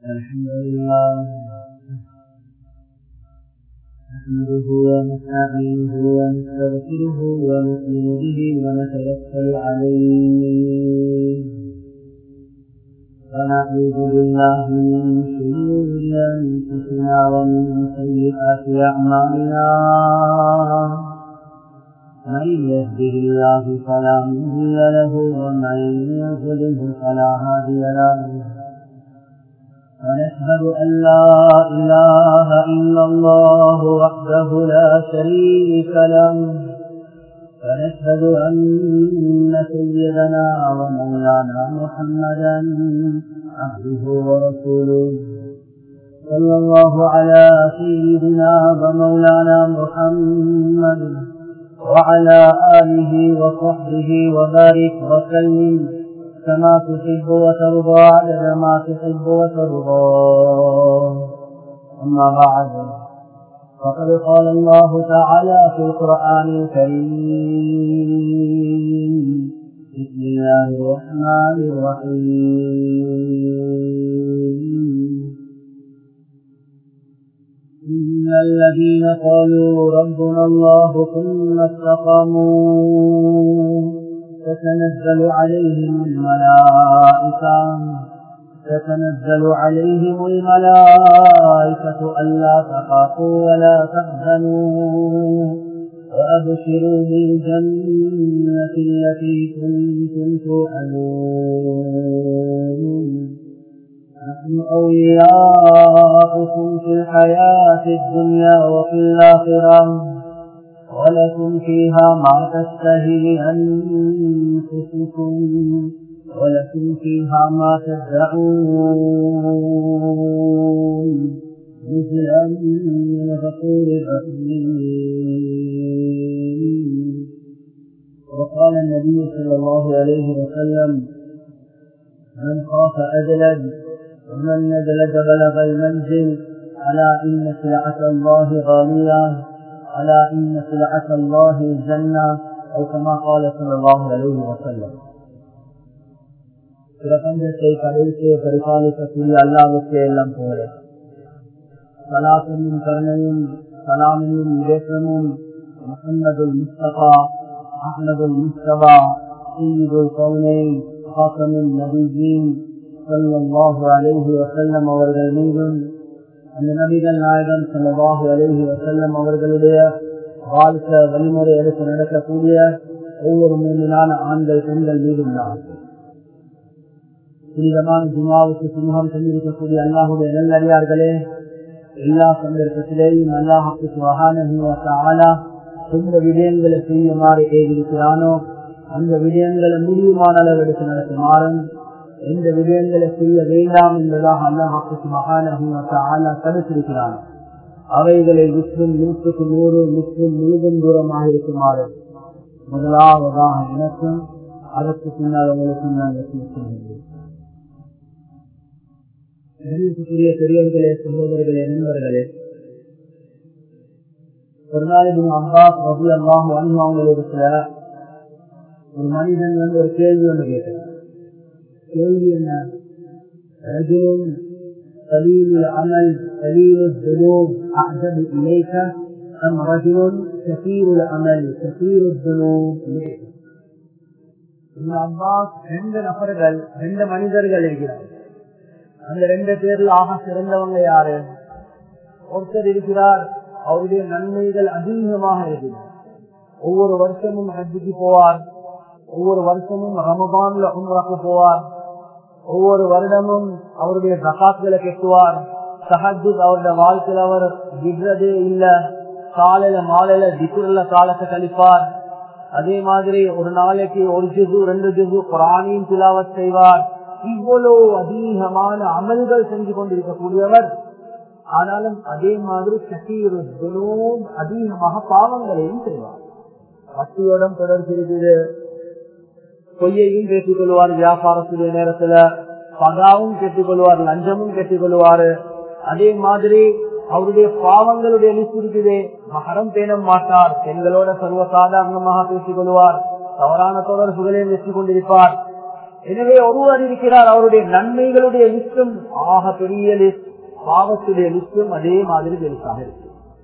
الحمد لله نحمده ونستعينه ونستغفره ونؤمن به ونتوكل عليه ونعوذ بالله من شرور انفسنا ومن سيئات اعمالنا من يهده الله فلا مضل له ومن يضلله فلا هادي له ونشهد أن لا إله إلا الله وحده لا شريك له ونشهد أن سيدنا ومولانا محمدا عبده ورسوله صلى الله على سيدنا ومولانا محمد وعلى آله وصحبه وبارك وسلم كما تحب وترضى عدد ما تحب وترضى أما بعد فقد قال الله تعالى في القرآن الكريم بسم الله الرحمن الرحيم إن الذين قالوا ربنا الله ثم استقاموا تتنزل عليهم الملائكة تتنزل عليهم الملائكة ألا تخافوا ولا تحزنوا وأبشروا بالجنة التي كنتم توعدون نحن أولياؤكم في الحياة الدنيا وفي الآخرة ولكم فيها ما تشتهي أنفسكم ولكم فيها ما تدعون نزلا من غفور رحيم وقال النبي صلى الله عليه وسلم من خاف أدلج ومن ندلج بلغ المنزل على إن سلعة الله غالية على إن سلعة الله الجنة أو كما قال صلى الله عليه وسلم பிரபஞ்சத்தை கடைசி பரிபாலிக்கக்கூடிய அல்லாவுக்கு எல்லாம் போல சலாசனும் கருணையும் சலாமியும் விவேகமும் முகமதுல் முஸ்தபா அஹமதுல் முஸ்தபா சீதுல் கவுனை ஹாசமின் நபிஜீன் சல்லாஹு அலேஹி வசல்லம் அவர்கள் மீதும் அந்த நபிகள் நாயகம் சல்லாஹு அலேஹி வசல்லம் அவர்களுடைய வாழ்க்கை வழிமுறை எடுத்து நடக்கக்கூடிய ஒவ்வொரு மூமினான ஆண்கள் பெண்கள் மீதும் தான் புனிதமான ஜுமாவுக்கு சிம்மம் செஞ்சிருக்கக்கூடிய அல்லாஹுடைய நல்லடியார்களே எல்லா சந்தர்ப்பத்திலேயும் அல்லாஹுக்கு சுகானா எந்த விடயங்களை செய்யுமாறு ஏறியிருக்கிறானோ அந்த விடயங்களை முடியுமான அளவு எடுத்து நடத்துமாறும் எந்த விடயங்களை செய்ய வேண்டாம் என்பதாக அல்லாஹுக்கு சுகானா தடுத்திருக்கிறான் அவைகளை முற்றும் நூற்றுக்கு நூறு முற்றும் முழுதும் தூரமாக இருக்குமாறு முதலாவதாக எனக்கும் அதற்கு பின்னால் உங்களுக்கும் நான் செய்கின்றேன் கணிப்புக்குரிய பெரியவர்களே சகோதரர்களே நண்பர்களே ஒரு நாள் அப்பாஸ் ரபி அல்லாஹ் அவங்களிடத்துல ஒரு மனிதன் வந்து ஒரு கேள்வி ஒன்று கேட்டார் கேள்வி என்ன ரஜுலும் قليل العمل قليل الذنوب أعجب إليك أم رجل كثير العمل كثير الذنوب إليك அப்பாஸ் ரெண்டு நபர்கள் ரெண்டு மனிதர்கள் இருக்கிறார்கள் அந்த ரெண்டு பேர்ல ஆக சிறந்தவங்க யாரு ஒருத்தர் இருக்கிறார் அவருடைய நன்மைகள் அதிகமாக இருக்கிறார் ஒவ்வொரு வருஷமும் ஹஜ்ஜுக்கு போவார் ஒவ்வொரு வருஷமும் ரமபான்ல உம்ராக்கு போவார் ஒவ்வொரு வருடமும் அவருடைய ஜகாத்களை கெட்டுவார் சஹஜு அவருடைய வாழ்க்கையில் அவர் விடுறதே இல்ல காலையில மாலையில திக்குள்ள காலத்தை கழிப்பார் அதே மாதிரி ஒரு நாளைக்கு ஒரு ஜிசு ரெண்டு ஜிசு குரானியும் திலாவத் செய்வார் இவ்வளவு அதிகமான அமல்கள் செஞ்சு கொண்டிருக்கக்கூடியவர் ஆனாலும் அதே மாதிரி சசீரும் அதிகமாக பாவங்களையும் செய்வார் வட்டியோடம் தொடர்பு இருக்குது பொய்யையும் கேட்டுக் கொள்வார் வியாபாரத்துடைய நேரத்துல பகாவும் கேட்டுக் கொள்வார் லஞ்சமும் கேட்டுக் கொள்வாரு அதே மாதிரி அவருடைய பாவங்களுடைய லிஸ்ட் இருக்குது மகரம் பேண மாட்டார் பெண்களோட சர்வ சாதாரணமாக பேசிக் கொள்வார் தவறான தொடர்புகளையும் வெற்றி கொண்டிருப்பார் எனவே ஒருவர் இருக்கிறார் அவருடைய நன்மைகளுடைய லிஸ்டும் ஆக பெரிய லிஸ்ட் பாவத்துடைய லிஸ்டும் அதே மாதிரி பெருசாக இருக்கு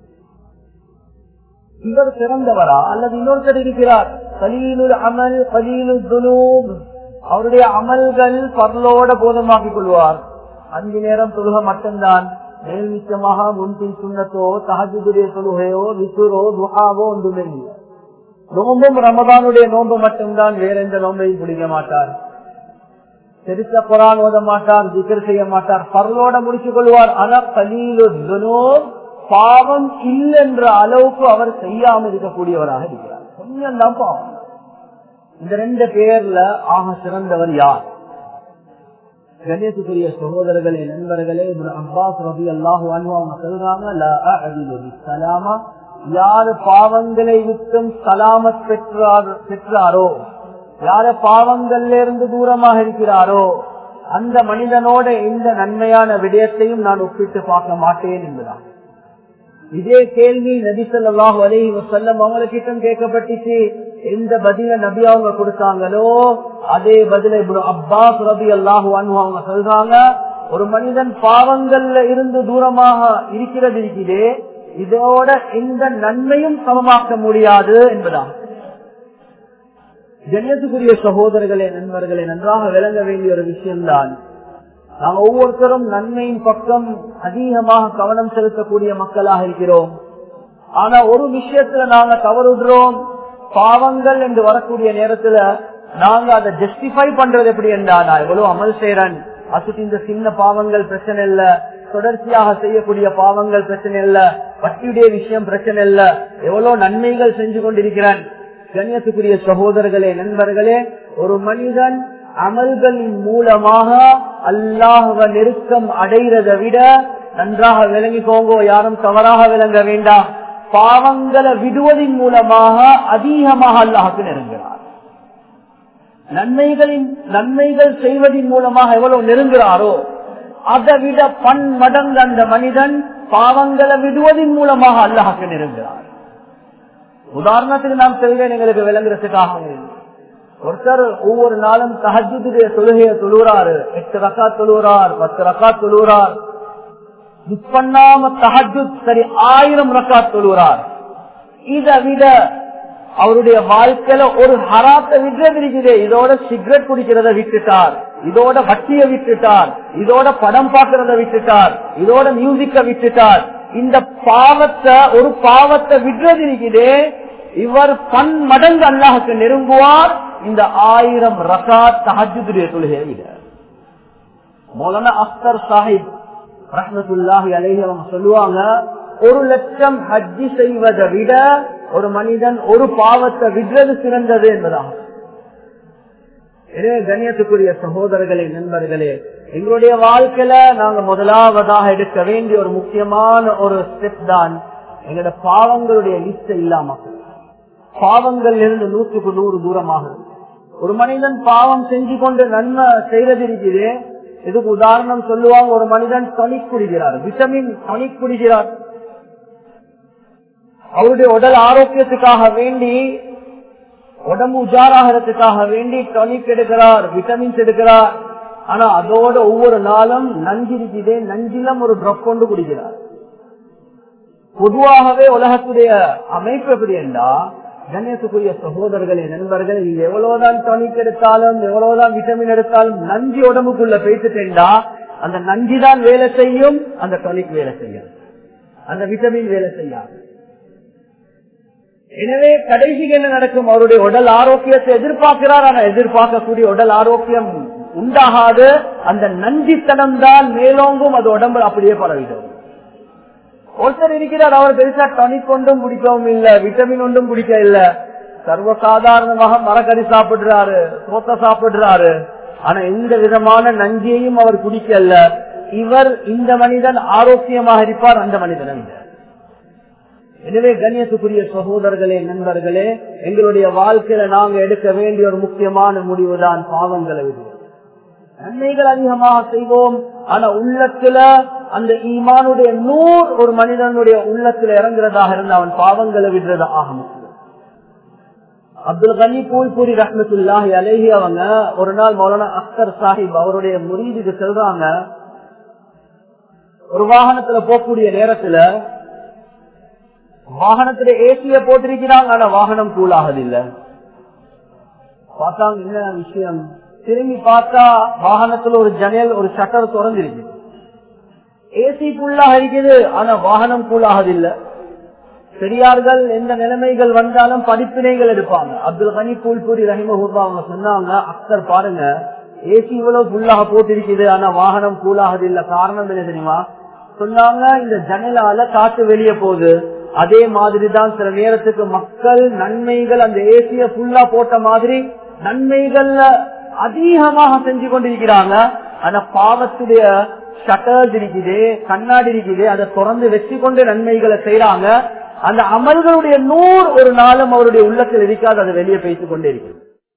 இவர் சிறந்தவரா அல்லது இன்னொருத்தர் இருக்கிறார் கலீலுல் அமல் கலீலுல் துனூப் அவருடைய அமல்கள் பரலோட போதமாக்கிக் கொள்வார் அஞ்சு நேரம் தொழுக மட்டும்தான் மேல் மிச்சமாக முன்பின் சுண்ணத்தோ தகஜுடைய தொழுகையோ விசுரோ துஹாவோ ஒன்றுமே இல்லை நோம்பும் ரமதானுடைய நோன்பு மட்டும்தான் வேற எந்த நோன்பையும் பிடிக்க மாட்டார் தெரித்த குரான் ஓத மாட்டார் திக்கர் செய்ய மாட்டார் பரலோட முடிச்சுக் கொள்வார் ஆனா கலீலு பாவம் இல்லென்ற அளவுக்கு அவர் செய்யாமல் இருக்கக்கூடியவராக இருக்கிறார் கொஞ்சம் தான் பாவம் இந்த ரெண்டு பேர்ல ஆக சிறந்தவர் யார் கணேசுக்குரிய சகோதரர்களே நண்பர்களே அப்பாஸ் ரபி அல்லாஹு அவங்க சொல்றாங்க யாரு பாவங்களை விட்டும் சலாமத் பெற்றார் பெற்றாரோ யார பாவங்கள்ல இருந்து தூரமாக இருக்கிறாரோ அந்த மனிதனோட எந்த நன்மையான விடயத்தையும் நான் ஒப்பிட்டு பார்க்க மாட்டேன் என்பதான் இதே கேள்வி நபி சொல்லாஹு அலி வசல்லம் அவங்ககிட்ட கேட்கப்பட்டுச்சு எந்த பதில நபி அவங்க கொடுத்தாங்களோ அதே பதில இப்படி அப்பாஸ் ரபி அல்லாஹு அவங்க சொல்றாங்க ஒரு மனிதன் பாவங்கள்ல இருந்து தூரமாக இருக்கிறது இருக்கிறே இதோட எந்த நன்மையும் சமமாக்க முடியாது என்பதான் ஜன்யத்துக்குரிய சகோதரர்களே நண்பர்களே நன்றாக விளங்க வேண்டிய ஒரு விஷயம்தான் நாங்க ஒவ்வொருத்தரும் நன்மையின் பக்கம் அதிகமாக கவனம் செலுத்தக்கூடிய மக்களாக இருக்கிறோம் ஆனா ஒரு விஷயத்துல நாங்க தவறுடுறோம் பாவங்கள் என்று வரக்கூடிய நேரத்துல நாங்க அதை ஜஸ்டிஃபை பண்றது எப்படி என்றா நான் எவ்வளவு அமல் செய்யறேன் அசுத்தி இந்த சின்ன பாவங்கள் பிரச்சனை இல்ல தொடர்ச்சியாக செய்யக்கூடிய பாவங்கள் பிரச்சனை இல்ல வட்டியுடைய விஷயம் பிரச்சனை இல்ல எவ்வளவு நன்மைகள் செஞ்சு கொண்டிருக்கிறேன் கண்ணியத்துக்குரிய சகோதரர்களே நண்பர்களே ஒரு மனிதன் அமல்களின் மூலமாக அல்லாஹுவ நெருக்கம் அடைகிறதை விட நன்றாக விளங்கிக்கோங்கோ யாரும் தவறாக விளங்க வேண்டாம் பாவங்களை விடுவதன் மூலமாக அதிகமாக அல்லாஹுக்கு நெருங்குகிறார் நன்மைகளின் நன்மைகள் செய்வதன் மூலமாக எவ்வளவு நெருங்குகிறாரோ அதை விட பன் மடங்கு அந்த மனிதன் பாவங்களை விடுவதன் மூலமாக அல்லாஹுக்கு நெருங்குகிறார் உதாரணத்துக்கு நாம் சொல்கிறேன் எங்களுக்கு விளங்குறதுக்காக ஒருத்தர் ஒவ்வொரு நாளும் தஹஜுடைய தொழுகைய தொழுறாரு எட்டு ரக்கா தொழுறார் பத்து ரக்கா தொழுறார் பண்ணாம தஹஜு சரி ஆயிரம் ரக்கா தொழுறார் இதை விட அவருடைய வாழ்க்கையில ஒரு ஹராத்தை விடுறது இருக்குது இதோட சிகரெட் குடிக்கிறத விட்டுட்டார் இதோட வட்டிய விட்டுட்டார் இதோட படம் பார்க்கறத விட்டுட்டார் இதோட மியூசிக்க விட்டுட்டார் இந்த பாவத்தை ஒரு பாவத்தை விடுறது இருக்குது இவர் பன் மடங்கு அல்லாஹுக்கு நெருங்குவார் இந்த ஆயிரம் ரகா தஹஜுடைய தொழுகையை விட மௌலானா அக்தர் சாஹிப் ரஹமத்துல்லாஹி அலைஹி அவங்க சொல்லுவாங்க ஒரு லட்சம் ஹஜ்ஜி செய்வதை விட ஒரு மனிதன் ஒரு பாவத்தை விடுறது சிறந்தது என்பதாகும் எனவே கண்ணியத்துக்குரிய சகோதரர்களே நண்பர்களே எங்களுடைய வாழ்க்கையில நாங்க முதலாவதாக எடுக்க வேண்டிய ஒரு முக்கியமான ஒரு ஸ்டெப் தான் எங்களோட பாவங்களுடைய லிஸ்ட் இல்லாம பாவங்கள் இருந்து நூற்றுக்கு நூறு தூரமாக ஒரு மனிதன் பாவம் செஞ்சு கொண்டு நன்மை செய்யறது இருக்குது இதுக்கு உதாரணம் சொல்லுவாங்க ஒரு மனிதன் டொனிக் குடிக்கிறார் விட்டமின் டொனிக் குடிக்கிறார் அவருடைய உடல் ஆரோக்கியத்துக்காக வேண்டி உடம்பு உஜாராகிறதுக்காக வேண்டி டொனிக் எடுக்கிறார் விட்டமின்ஸ் எடுக்கிறார் ஆனா அதோட ஒவ்வொரு நாளும் நஞ்சு இருக்குது நஞ்சிலம் ஒரு ட்ரப் கொண்டு குடிக்கிறார் பொதுவாகவே உலகத்துடைய அமைப்பு எப்படி என்றா கணேசுக்குரிய சகோதரர்களே நண்பர்கள் நீங்க எவ்வளவுதான் டானிக் எடுத்தாலும் எவ்வளவுதான் விட்டமின் எடுத்தாலும் நஞ்சு உடம்புக்குள்ள பேசிட்டேன்டா அந்த நஞ்சு தான் வேலை செய்யும் அந்த டானிக் வேலை செய்யும் அந்த விட்டமின் வேலை செய்யாது எனவே கடைசிக்கு என்ன நடக்கும் அவருடைய உடல் ஆரோக்கியத்தை எதிர்பார்க்கிறார் ஆனா எதிர்பார்க்கக்கூடிய உடல் ஆரோக்கியம் உண்டாகாது அந்த நஞ்சித்தனம் தான் மேலோங்கும் அது உடம்பு அப்படியே பரவிடும் ஒருத்தர் இருக்கிறார் அவர் பெருசா டானிக் ஒன்றும் குடிக்கவும் இல்ல விட்டமின் ஒன்றும் குடிக்க இல்ல சர்வசாதாரணமாக மரக்கறி சாப்பிடுறாரு சோத்த சாப்பிடுறாரு ஆனா எந்த விதமான நஞ்சியையும் அவர் குடிக்கல இவர் இந்த மனிதன் ஆரோக்கியமாக இருப்பார் அந்த மனிதன் எனவே கண்ணியத்துக்குரிய சகோதரர்களே நண்பர்களே எங்களுடைய வாழ்க்கையில நாங்க எடுக்க வேண்டிய ஒரு முக்கியமான முடிவு தான் பாவங்களை விடுவோம் நன்மைகள் அதிகமாக செய்வோம் ஆனா உள்ளத்துல அந்த ஈமானுடைய நூறு ஒரு மனிதனுடைய உள்ளத்துல இறங்குறதாக இருந்து அவன் பாவங்களை விடுறது ஆக முடியும் அப்துல் கனி பூல்பூரி ரஹமத்துல்லாஹி அலேஹி அவங்க ஒரு நாள் மௌலானா அக்தர் சாஹிப் அவருடைய முரீதுக்கு செல்றாங்க ஒரு வாகனத்துல போகக்கூடிய நேரத்துல வாகனத்துல ஏசிய போட்டிருக்கிறாங்க ஆனா வாகனம் கூலாகதில்லை பார்த்தாங்க என்ன விஷயம் திரும்பி பார்த்தா வாகனத்துல ஒரு ஜன்னல் ஒரு சட்டர் திறந்திருக்கு ஏசி ஃபுல்லாக இருக்குது ஆனா வாகனம் கூலாகதில்லை பெரியார்கள் எந்த நிலைமைகள் வந்தாலும் படிப்பினைகள் எடுப்பாங்க அப்துல் கனி பூல்பூரி ரஹிமஹூர்பா அவங்க சொன்னாங்க அக்தர் பாருங்க ஏசி இவ்வளவு ஃபுல்லாக போட்டிருக்குது ஆனா வாகனம் கூலாகது இல்ல காரணம் என்ன தெரியுமா சொன்னாங்க இந்த ஜன்னலால காத்து வெளியே போகுது அதே மாதிரிதான் சில நேரத்துக்கு மக்கள் நன்மைகள் அந்த ஏசிய ஃபுல்லா போட்ட மாதிரி நன்மைகள்ல அதிகமாக செஞ்சு கொண்டிருக்கிறாங்க ஆனா பாவத்துடைய ஷட்டர்ஸ் இருக்குது கண்ணாடி இருக்குது அதை தொடர்ந்து வச்சு கொண்டு நன்மைகளை செய்யறாங்க அந்த அமல்களுடைய நூறு ஒரு நாளும் அவருடைய உள்ளத்தில் இருக்காது அதை வெளியே பேசிக் கொண்டே இருக்கு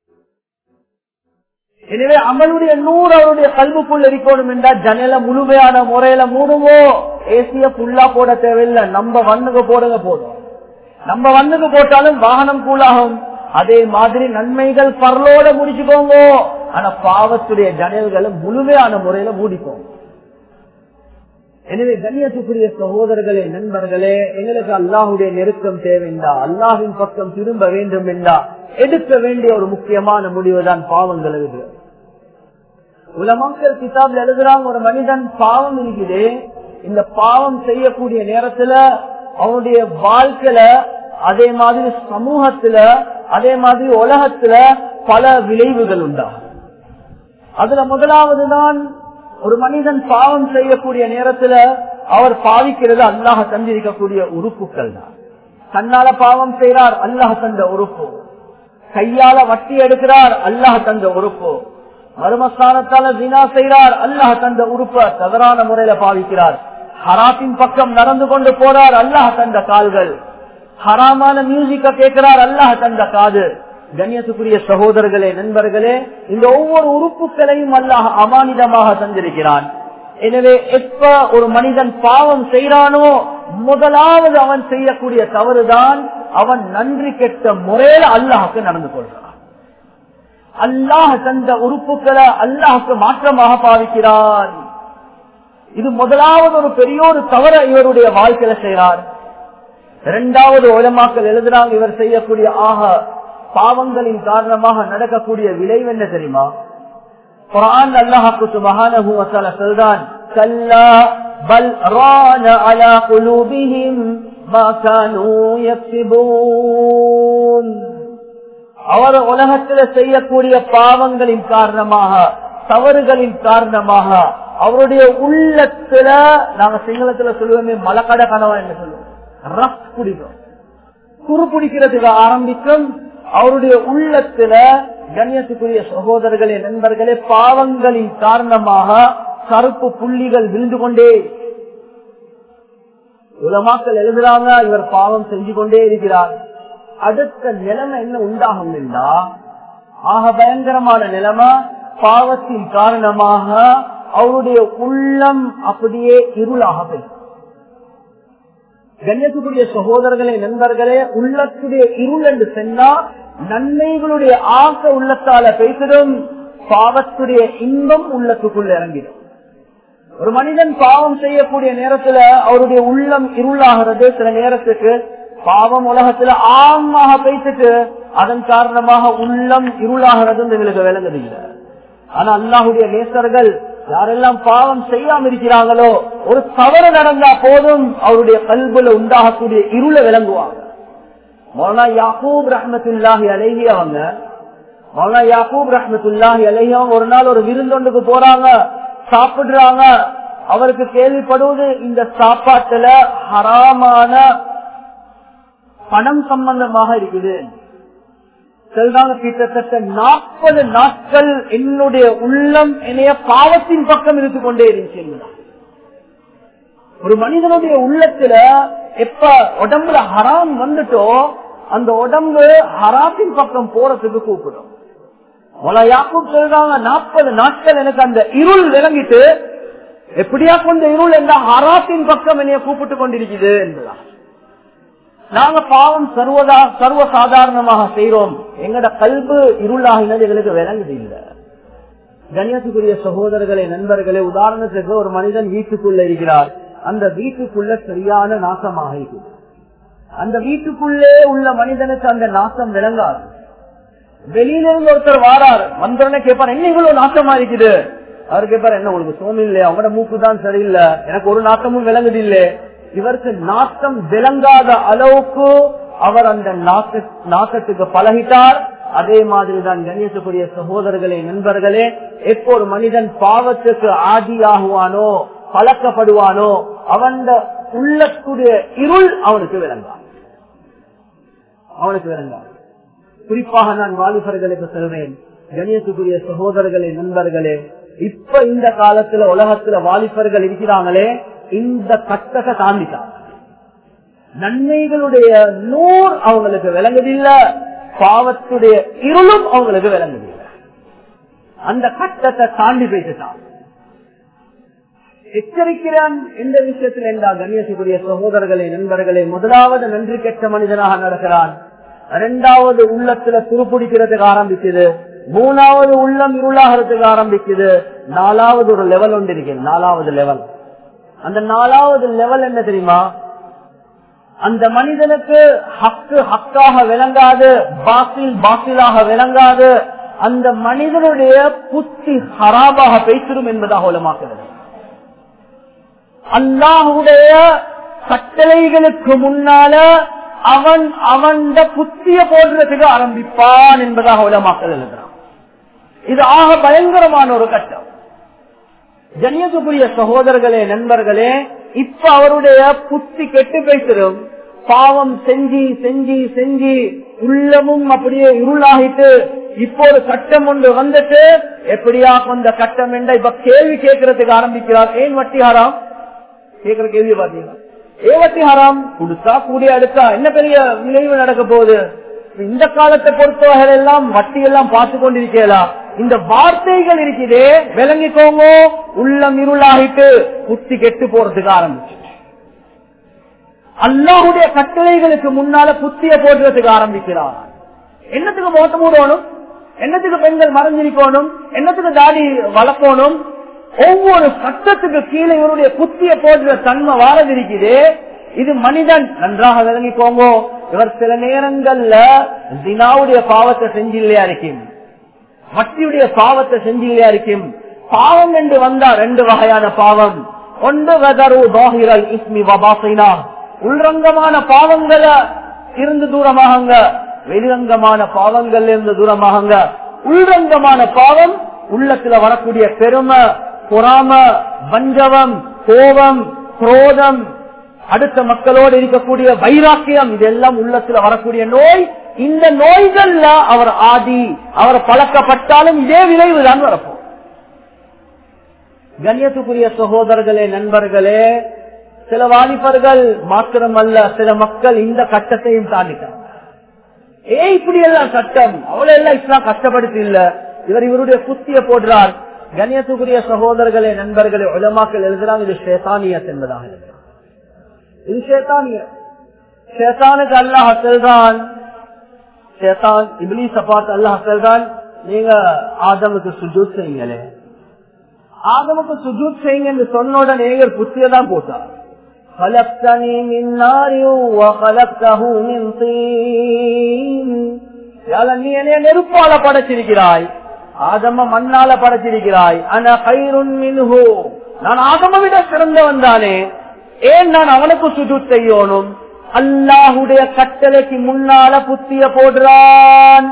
எனவே அமலுடைய நூறு அவருடைய கல்வுக்குள் இருக்கணும் என்றால் ஜன்னல முழுமையான முறையில மூடுவோ ஏசிய புல்லா போட தேவையில்லை நம்ம வண்ணுக்கு போடுங்க போதும் நம்ம வண்ணுக்கு போட்டாலும் வாகனம் கூலாகும் அதே மாதிரி நன்மைகள் பரலோட முடிச்சுக்கோங்க ஆனா பாவத்துடைய ஜன்னல்களை முழுமையான முறையில மூடிக்கோங்க எனவே கண்ணியத்துக்குரிய சகோதரர்களே நண்பர்களே எங்களுக்கு அல்லாஹுடைய நெருக்கம் தேவைண்டா அல்லாஹின் பக்கம் திரும்ப வேண்டும் என்றா எடுக்க வேண்டிய ஒரு முக்கியமான முடிவு தான் பாவங்கள் எழுதுறது உலமாக்கள் கிதாப்ல எழுதுறாங்க ஒரு மனிதன் பாவம் இருக்குது இந்த பாவம் செய்யக்கூடிய நேரத்துல அவனுடைய வாழ்க்கையில அதே மாதிரி சமூகத்துல அதே மாதிரி உலகத்துல பல விளைவுகள் உண்டாகும் அதுல முதலாவது தான் ஒரு மனிதன் பாவம் செய்யக்கூடிய நேரத்துல அவர் பாவிக்கிறது அல்லாஹ தந்திருக்கக்கூடிய உறுப்புகள் தான் கண்ணால பாவம் செய்கிறார் அல்லாஹ் தந்த உறுப்பு கையால வட்டி எடுக்கிறார் அல்லாஹ் தந்த உறுப்பு மருமஸ்தானத்தால ஜினா செய்கிறார் அல்லாஹ் தந்த உறுப்ப தவறான முறையில பாவிக்கிறார் ஹராத்தின் பக்கம் நடந்து கொண்டு போறார் அல்லாஹ் தந்த கால்கள் ஹராமான மியூசிக்க கேட்கிறார் அல்லாஹ் தந்த காது கண்ணியத்துக்குரிய சகோதரர்களே நண்பர்களே இந்த ஒவ்வொரு உறுப்புகளையும் அல்லாஹ் அமானிதமாக தந்திருக்கிறான் எனவே எப்ப ஒரு மனிதன் பாவம் செய்யறானோ முதலாவது அவன் செய்யக்கூடிய தவறுதான் அவன் நன்றி கெட்ட முறையில அல்லாஹுக்கு நடந்து கொள்றான் அல்லாஹ் தந்த உறுப்புகளை அல்லாஹுக்கு மாற்றமாக பாவிக்கிறான் இது முதலாவது ஒரு பெரிய ஒரு தவற இவருடைய வாழ்க்கையில செய்கிறார் இரண்டாவது உலமாக்கள் எழுதுறாங்க இவர் செய்யக்கூடிய ஆக பாவங்களின் காரணமாக நடக்கக்கூடிய விளைவு என்ன தெரியுமா குரான் அல்லாஹாக்கு சுபஹானஹு வஸால சொல்றான் கல்லா பல் ரான அலா குலூபிஹிம் மா கானூ யக்ஸிபூன் அவர் உலகத்தில் செய்யக்கூடிய பாவங்களின் காரணமாக தவறுகளின் காரணமாக அவருடைய உள்ளத்துல நாங்க சிங்களத்துல சொல்லுவோமே மலக்கட கனவா என்று சொல்லுவோம் ரஃப் குடிக்கும் குறு பிடிக்கிறதுக்கு ஆரம்பிக்கும் அவருடைய உள்ளத்துல கண்ணியத்துக்குரிய சகோதரர்களே நண்பர்களே பாவங்களின் காரணமாக கருப்பு புள்ளிகள் விழுந்து கொண்டே உலமாக்கள் எழுதுறாங்க இவர் பாவம் செஞ்சு கொண்டே இருக்கிறார் அடுத்த நிலைமை என்ன உண்டாகும் என்றா ஆக பயங்கரமான நிலைமை பாவத்தின் காரணமாக அவருடைய உள்ளம் அப்படியே இருளாக போய் கண்ணியத்துக்குரிய சகோதரர்களே நண்பர்களே உள்ளத்துடைய இருள் என்று சொன்னா நன்மைகளுடைய ஆக்க உள்ளத்தால பேசிடும் பாவத்துடைய இன்பம் உள்ளத்துக்குள்ள இறங்கிடும் ஒரு மனிதன் பாவம் செய்யக்கூடிய நேரத்துல அவருடைய உள்ளம் இருளாகிறது சில நேரத்துக்கு பாவம் உலகத்துல ஆமாக பேசிட்டு அதன் காரணமாக உள்ளம் இருளாகிறது எங்களுக்கு விளங்குது இல்லை ஆனா அல்லாஹுடைய நேசர்கள் யாரெல்லாம் பாவம் செய்யாம இருக்கிறாங்களோ ஒரு தவறு நடந்தா போதும் அவருடைய கல்புல உண்டாகக்கூடிய இருளை விளங்குவாங்க மௌனா யாக்கூப் ரஹமத்துல்லாஹி அழகி அவங்க மௌனா யாக்கூப் ரஹமத்துல்லாஹி அழகி அவங்க ஒரு நாள் ஒரு விருந்தொண்டுக்கு போறாங்க சாப்பிடுறாங்க அவருக்கு கேள்விப்படுவது இந்த சாப்பாட்டுல ஹராமான பணம் சம்பந்தமாக இருக்குது சொல்றாங்க கிட்டத்தட்ட நாற்பது நாட்கள் என்னுடைய உள்ளம் என்னைய பாவத்தின் பக்கம் இருந்து கொண்டே இருந்துச்சு ஒரு மனிதனுடைய உள்ளத்துல எப்ப உடம்புல ஹராம் வந்துட்டோ அந்த உடம்பு ஹராத்தின் பக்கம் போறதுக்கு கூப்பிடும் யாக்கும் சொல்றாங்க நாற்பது நாட்கள் எனக்கு அந்த இருள் விளங்கிட்டு எப்படியா கொண்ட இருள் என்ற ஹராத்தின் பக்கம் என்னைய கூப்பிட்டு கொண்டிருக்குது என்பதா நாங்க பாவம் சர்வதா சர்வ சாதாரணமாக செய்யறோம் எங்கட கல்பு இருளாகினது எங்களுக்கு விளங்குது இல்ல கண்ணியத்துக்குரிய சகோதரர்களே நண்பர்களே உதாரணத்துக்கு ஒரு மனிதன் வீட்டுக்குள்ள இருக்கிறார் அந்த வீட்டுக்குள்ள சரியான நாசமாக இருக்குது அந்த வீட்டுக்குள்ளே உள்ள மனிதனுக்கு அந்த நாசம் விளங்காது வெளியில இருந்து ஒருத்தர் வாரார் வந்தோடனே கேட்பார் என்ன இவ்வளவு நாசமா இருக்குது அவர் கேட்பார் என்ன உங்களுக்கு சோமி இல்லையா அவங்களோட மூக்கு தான் சரியில்லை எனக்கு ஒரு நாட்டமும் விளங்குது இல்லை இவருக்கு நாட்டம் விளங்காத அளவுக்கு அவர் அந்த நாட்டத்துக்கு பழகிட்டார் அதே மாதிரிதான் கணேசக்கூடிய சகோதரர்களே நண்பர்களே எப்போ ஒரு மனிதன் பாவத்துக்கு ஆதியாகுவானோ பழக்கப்படுவானோ அவன் உள்ளக்கூடிய இருள் அவனுக்கு விளங்கான் அவனுக்கு விளங்கான் குறிப்பாக நான் வாலிபர்களுக்கு சொல்வேன் கணேசுக்குரிய சகோதரர்களே நண்பர்களே இப்ப இந்த காலத்துல உலகத்துல வாலிபர்கள் இருக்கிறாங்களே இந்த கட்டத்தை தாண்டிட்டாங்க நன்மைகளுடைய நூறு அவங்களுக்கு விளங்குதில்ல பாவத்துடைய இருளும் அவங்களுக்கு விளங்குதில்ல அந்த கட்டத்தை தாண்டி போயிட்டுட்டான் எச்சரிக்கிறான் எந்த விஷயத்தில் என்றால் கண்ணியத்துக்குரிய சகோதரர்களே நண்பர்களே முதலாவது நன்றி கெட்ட மனிதனாக நடக்கிறான் இரண்டாவது உள்ளத்துல துருப்பிடிக்கிறதுக்கு ஆரம்பிக்குது மூணாவது உள்ளம் இருளாகிறதுக்கு ஆரம்பிக்குது நாலாவது ஒரு லெவல் ஒன்று இருக்கு நாலாவது லெவல் அந்த நாலாவது லெவல் என்ன தெரியுமா அந்த மனிதனுக்கு ஹக்கு ஹக்காக விளங்காது பாசில் பாசிலாக விளங்காது அந்த மனிதனுடைய புத்தி ஹராபாக பேசிடும் என்பதாக உலமாக்குறது அல்லாஹுடைய கட்டளைகளுக்கு முன்னால அவன் அவன் புத்திய போடுறதுக்கு ஆரம்பிப்பான் என்பதாக உலமாக்கல் எழுதுறான் இது ஆக பயங்கரமான ஒரு கட்டம் ஜன்யத்துக்குரிய சகோதரர்களே நண்பர்களே இப்ப அவருடைய புத்தி கெட்டு பேசிடும் பாவம் செஞ்சு செஞ்சு செஞ்சு உள்ளமும் அப்படியே இருளாகிட்டு இப்போ ஒரு சட்டம் ஒன்று வந்துட்டு எப்படியா அந்த கட்டம் என்ற இப்ப கேள்வி கேட்கறதுக்கு ஆரம்பிக்கிறார் ஏன் வட்டி ஹராம் கேட்கிற கேள்வி பாத்தீங்கன்னா ஏ வட்டி ஹராம் கொடுத்தா கூடிய அடுத்தா என்ன பெரிய விளைவு நடக்க போகுது இந்த காலத்தை பொறுத்தவர்கள் எல்லாம் வட்டி எல்லாம் பார்த்து கொண்டிருக்கலாம் இந்த வார்த்தைகள் இருக்குதே விளங்கிக்கோங்க உள்ளம் இருளாகிட்டு புத்தி கெட்டு போறதுக்கு ஆரம்பிச்சு அல்லாஹுடைய கட்டளைகளுக்கு முன்னால புத்திய போடுறதுக்கு ஆரம்பிக்கிறார் என்னத்துக்கு மோட்ட மூடணும் என்னத்துக்கு பெண்கள் மறைஞ்சிருக்கணும் என்னத்துக்கு தாடி வளர்க்கணும் ஒவ்வொரு சட்டத்துக்கு கீழே இவருடைய புத்திய போடுற தன்மை வாரதிருக்குது இது மனிதன் நன்றாக விளங்கிக்கோங்க இவர் சில நேரங்கள்ல தினாவுடைய பாவத்தை செஞ்சில்லையா இருக்கும் வட்டியுடைய பாவத்தை செஞ்சில்லையா இருக்கும் பாவம் என்று வந்தா ரெண்டு வகையான பாவம் ஒன்று வெதரு தோஹிரல் இஸ்மி வபாசைனா உள்ரங்கமான பாவங்களை இருந்து தூரமாகுங்க வெளிரங்கமான பாவங்கள்ல இருந்து தூரமாகுங்க உள்ரங்கமான பாவம் உள்ளத்துல வரக்கூடிய பெருமை பொறாம வஞ்சவம் கோபம் குரோதம் அடுத்த மக்களோடு இருக்கக்கூடிய வைராக்கியம் இதெல்லாம் உள்ளத்துல வரக்கூடிய நோய் இந்த நோய்கள்ல அவர் ஆதி அவர் பழக்கப்பட்டாலும் இதே விளைவுதான் வரப்போம் கண்ணியத்துக்குரிய சகோதரர்களே நண்பர்களே சில வாலிபர்கள் மாத்திரம் அல்ல சில மக்கள் இந்த கட்டத்தையும் தாண்டிட்டாங்க ஏ இப்படி எல்லாம் சட்டம் அவ்வளவு எல்லாம் இஸ்லாம் கஷ்டப்படுத்தி இல்ல இவர் இவருடைய குத்திய போடுறார் கண்ணியத்துக்குரிய சகோதரர்களே நண்பர்களே உலமாக்கள் எழுதுறாங்க இது ஷேதானியத் என்பதாக எழுதுறாங்க இது ஷேத்தானிய ஷேத்தானுக்கு அல்லாஹ் செல்றான் ஷேத்தான் இபிலிச பார்த்து அல்லாஹ் செல்றான் நீங்க ஆதமுக்கு சுஜூத் செய்யுங்களே ஆதமுக்கு சுஜூத் செய்யுங்க என்று சொன்ன உடனே இவர் புத்தியதான் போட்டார் خلقتني من نار وخلقته من طين நீ என்னைய நெருப்பால படைச்சிருக்கிறாய் ஆதம மண்ணால படைச்சிருக்கிறாய் ஆனா கயிறுன் மின்ஹு நான் ஆதம விட சிறந்தவன் தானே ஏன் நான் அவனுக்கு சுஜூத் செய்யணும் அல்லாஹுடைய கட்டளைக்கு முன்னால புத்திய போடுறான்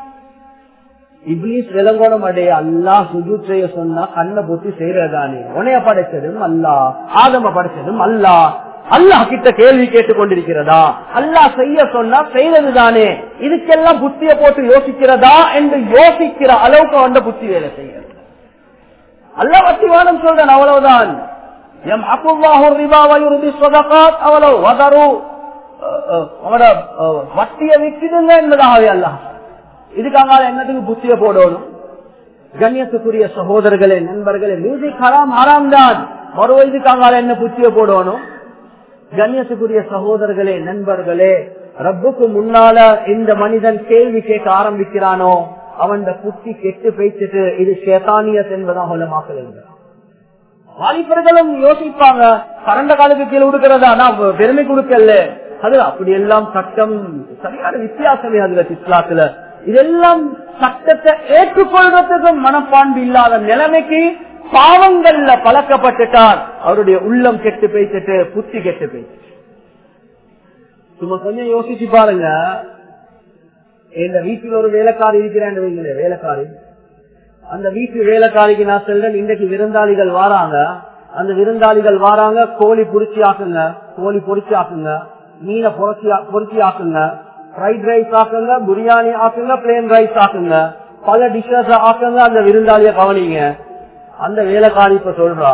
இப்ளீஸ் விலங்கோணம் அடைய அல்லா சுஜூத் செய்ய சொன்னா கண்ணை புத்தி செய்யறதானே உனைய படைச்சதும் அல்லா ஆதம படைச்சதும் அல்லா அல்லாஹ் கிட்ட கேள்வி கேட்டுக் கொண்டிருக்கிறதா அல்லாஹ் செய்ய சொன்னா செய்யறது தானே இதுக்கெல்லாம் புத்திய போட்டு யோசிக்கிறதா என்று யோசிக்கிற அளவுக்கு வந்த புத்தி வேலை செய்யறது அல்லா வட்டிவானம் சொல்றேன் அவ்வளவுதான் எம் அப்புவாஹூர் ரிபாவையுறுதி சொதகாத் அவ்வளவு வதரு உங்களோட வட்டிய விற்கிதுங்க என்பதாகவே அல்லாஹ் இதுக்காக என்னத்துக்கு புத்திய போடணும் கண்ணியத்துக்குரிய சகோதரர்களே நண்பர்களே மியூசிக் ஹராம் ஹராம் தான் மறு இதுக்காக என்ன புத்திய போடணும் கண்ணியத்துக்குரிய சகோதரர்களே நண்பர்களே ரப்புக்கு முன்னால இந்த மனிதன் கேள்வி கேட்க ஆரம்பிக்கிறானோ அவன் புத்தி கெட்டு பேசிட்டு இது சேத்தானியத் என்பதாக உலமாக்கல் வாலிபர்களும் யோசிப்பாங்க கரண்ட காலுக்கு கீழே கொடுக்கிறதா நான் பெருமை கொடுக்கல அது அப்படி எல்லாம் சட்டம் சரியான வித்தியாசமே அதுல இஸ்லாத்துல இதெல்லாம் சட்டத்தை ஏற்றுக்கொள்றதுக்கு மனப்பான்பு இல்லாத நிலைமைக்கு பாவங்கள்ல பழக்கப்பட்டுட்டார் அவருடைய உள்ளம் கெட்டு பேசிட்டு புத்தி கெட்டு பேசிட்டு சும்மா கொஞ்சம் யோசிச்சு பாருங்க எங்க வீட்டில் ஒரு வேலைக்காரி இருக்கிறேன் வைங்களேன் வேலைக்காரி அந்த வீட்டு வேலைக்காரிக்கு நான் சொல்றேன் இன்றைக்கு விருந்தாளிகள் வாராங்க அந்த விருந்தாளிகள் வாராங்க கோழி பொரிச்சி ஆக்குங்க கோழி பொரிச்சி ஆக்குங்க மீனை பொரிச்சி பொரிச்சி ஆக்குங்க ஃப்ரைட் ரைஸ் ஆக்குங்க பிரியாணி ஆக்குங்க பிளேன் ரைஸ் ஆக்குங்க பல டிஷ்ஷஸ் ஆக்குங்க அந்த விருந்தாளிய கவனிங்க அந்த வேலைக்காரி இப்ப சொல்றா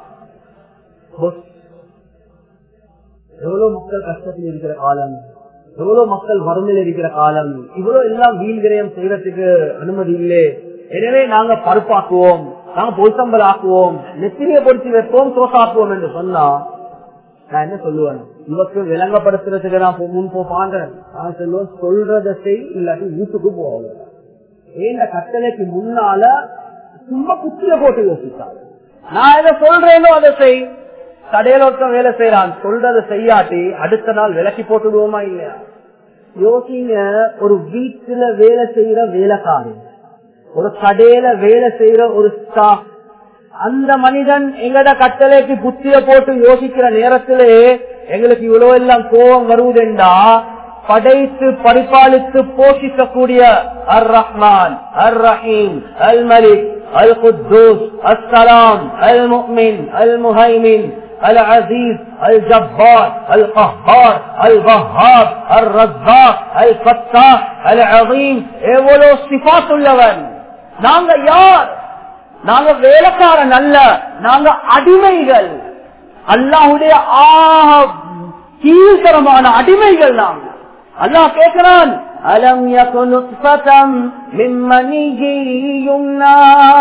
எவ்வளவு மக்கள் கஷ்டத்தில் இருக்கிற காலம் எவ்வளவு மக்கள் வறுமையில் இருக்கிற காலம் இவ்வளவு எல்லாம் வீண் விரயம் செய்யறதுக்கு அனுமதி இல்லை எனவே நாங்க பருப்பாக்குவோம் நாங்க பொய்சம்பல் ஆக்குவோம் நெத்திரிய பொடிச்சு வைப்போம் தோசாக்குவோம் என்று சொன்னா நான் என்ன சொல்லுவேன் இவருக்கு விளங்கப்படுத்துறதுக்கு நான் முன் போப்பாங்க நான் சொல்லுவேன் சொல்றத செய் இல்லாட்டி வீட்டுக்கு போவாங்க ஏந்த கட்டளைக்கு முன்னால சும்மா குச்சிய போட்டு யோசித்தாங்க நான் எதை சொல்றேனோ அதை செய் கடையில ஒருத்தன் வேலை செய்யறான் சொல்றதை செய்யாட்டி அடுத்த நாள் விலக்கி போட்டுடுவோமா இல்லையா யோசிங்க ஒரு வீட்டுல வேலை செய்யற வேலைக்காரன் ஒரு கடையில வேலை செய்யற ஒரு ஸ்டாஃப் அந்த மனிதன் எங்கட கட்டளைக்கு புத்திய போட்டு யோசிக்கிற நேரத்திலே எங்களுக்கு இவ்வளவு எல்லாம் கோபம் வருவதெண்டா படைத்து பரிபாலித்து போஷிக்கக்கூடிய அர் ரஹ்மான் அர் ரஹீம் அல் மலிக் அல் குத்தூஸ் அஸ்ஸலாம் அல் முஹ்மின் அல் முஹைமின் العزيز الجبار القهار الوهاب الرزاق الفتاح العظيم எவ்வளவு சிபாத் உள்ளவன் நாங்க யார் நாங்க வேலைக்காரன் அல்ல நாங்க அடிமைகள் அல்லாஹுடைய ஆக கீழ்த்தரமான அடிமைகள் நாங்க அல்லாஹ் கேட்கிறான் அலம் யகுனுத்பதம் மிம்மனிகி யும்னா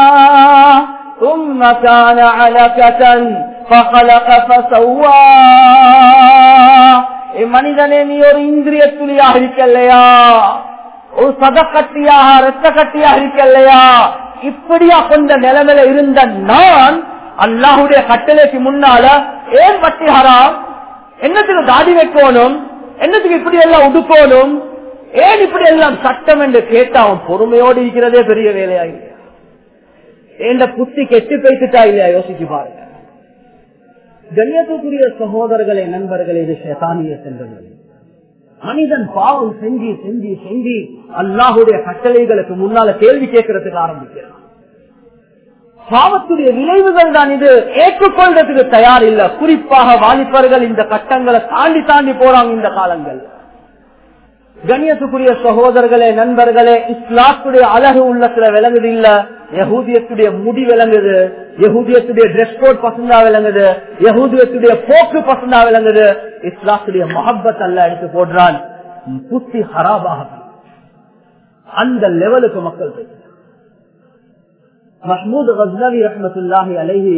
ثم كان علكة فخلق فسوى மனிதனே நீ ஒரு இந்திரிய துளியாக இருக்கலையா ஒரு சதக்கட்டியாக ரத்த கட்டியாக இருக்கலையா இப்படியா கொண்ட நிலைமையில இருந்த நான் அல்லாஹுடைய கட்டளைக்கு முன்னால ஏன் பட்டி ஹராம் என்னத்துக்கு தாடி வைக்கணும் என்னத்துக்கு இப்படி எல்லாம் உடுக்கணும் ஏன் இப்படி எல்லாம் சட்டம் என்று கேட்டு அவன் பொறுமையோடு இருக்கிறதே பெரிய வேலையா இல்லையா என்ற புத்தி கெட்டு போய்த்துட்டா இல்லையா யோசிச்சு பாருங்க கண்ணியத்துக்குரிய சகோதரர்களே நண்பர்களே இது சேதானிய சென்றவர்கள் மனிதன் பாவம் செஞ்சு செஞ்சு செஞ்சு அல்லாஹுடைய கட்டளைகளுக்கு முன்னால கேள்வி கேட்கறதுக்கு ஆரம்பிக்கிறான் பாவத்துடைய விளைவுகள் தான் இது ஏற்றுக்கொள்றதுக்கு தயார் இல்ல குறிப்பாக வாலிபர்கள் இந்த கட்டங்களை தாண்டி தாண்டி போறாங்க இந்த காலங்கள் கண்ணியத்துக்குரிய சகோதரர்களே நண்பர்களே இஸ்லாத்துடைய அழகு உள்ளத்துல விளங்குது இல்ல யகூதியத்துடைய முடி விளங்குது யகூதியத்துடைய டிரெஸ் கோட் பசந்தா விளங்குது யகூதியத்துடைய போக்கு பசந்தா விளங்குது இஸ்லாத்துடைய மஹப்பத் அல்ல எடுத்து போடுறான் புத்தி ஹராபாக அந்த லெவலுக்கு மக்கள் பேசுறாங்க மஹமூத் கஸ்னவி ரஹமத்துல்லாஹி அலைஹி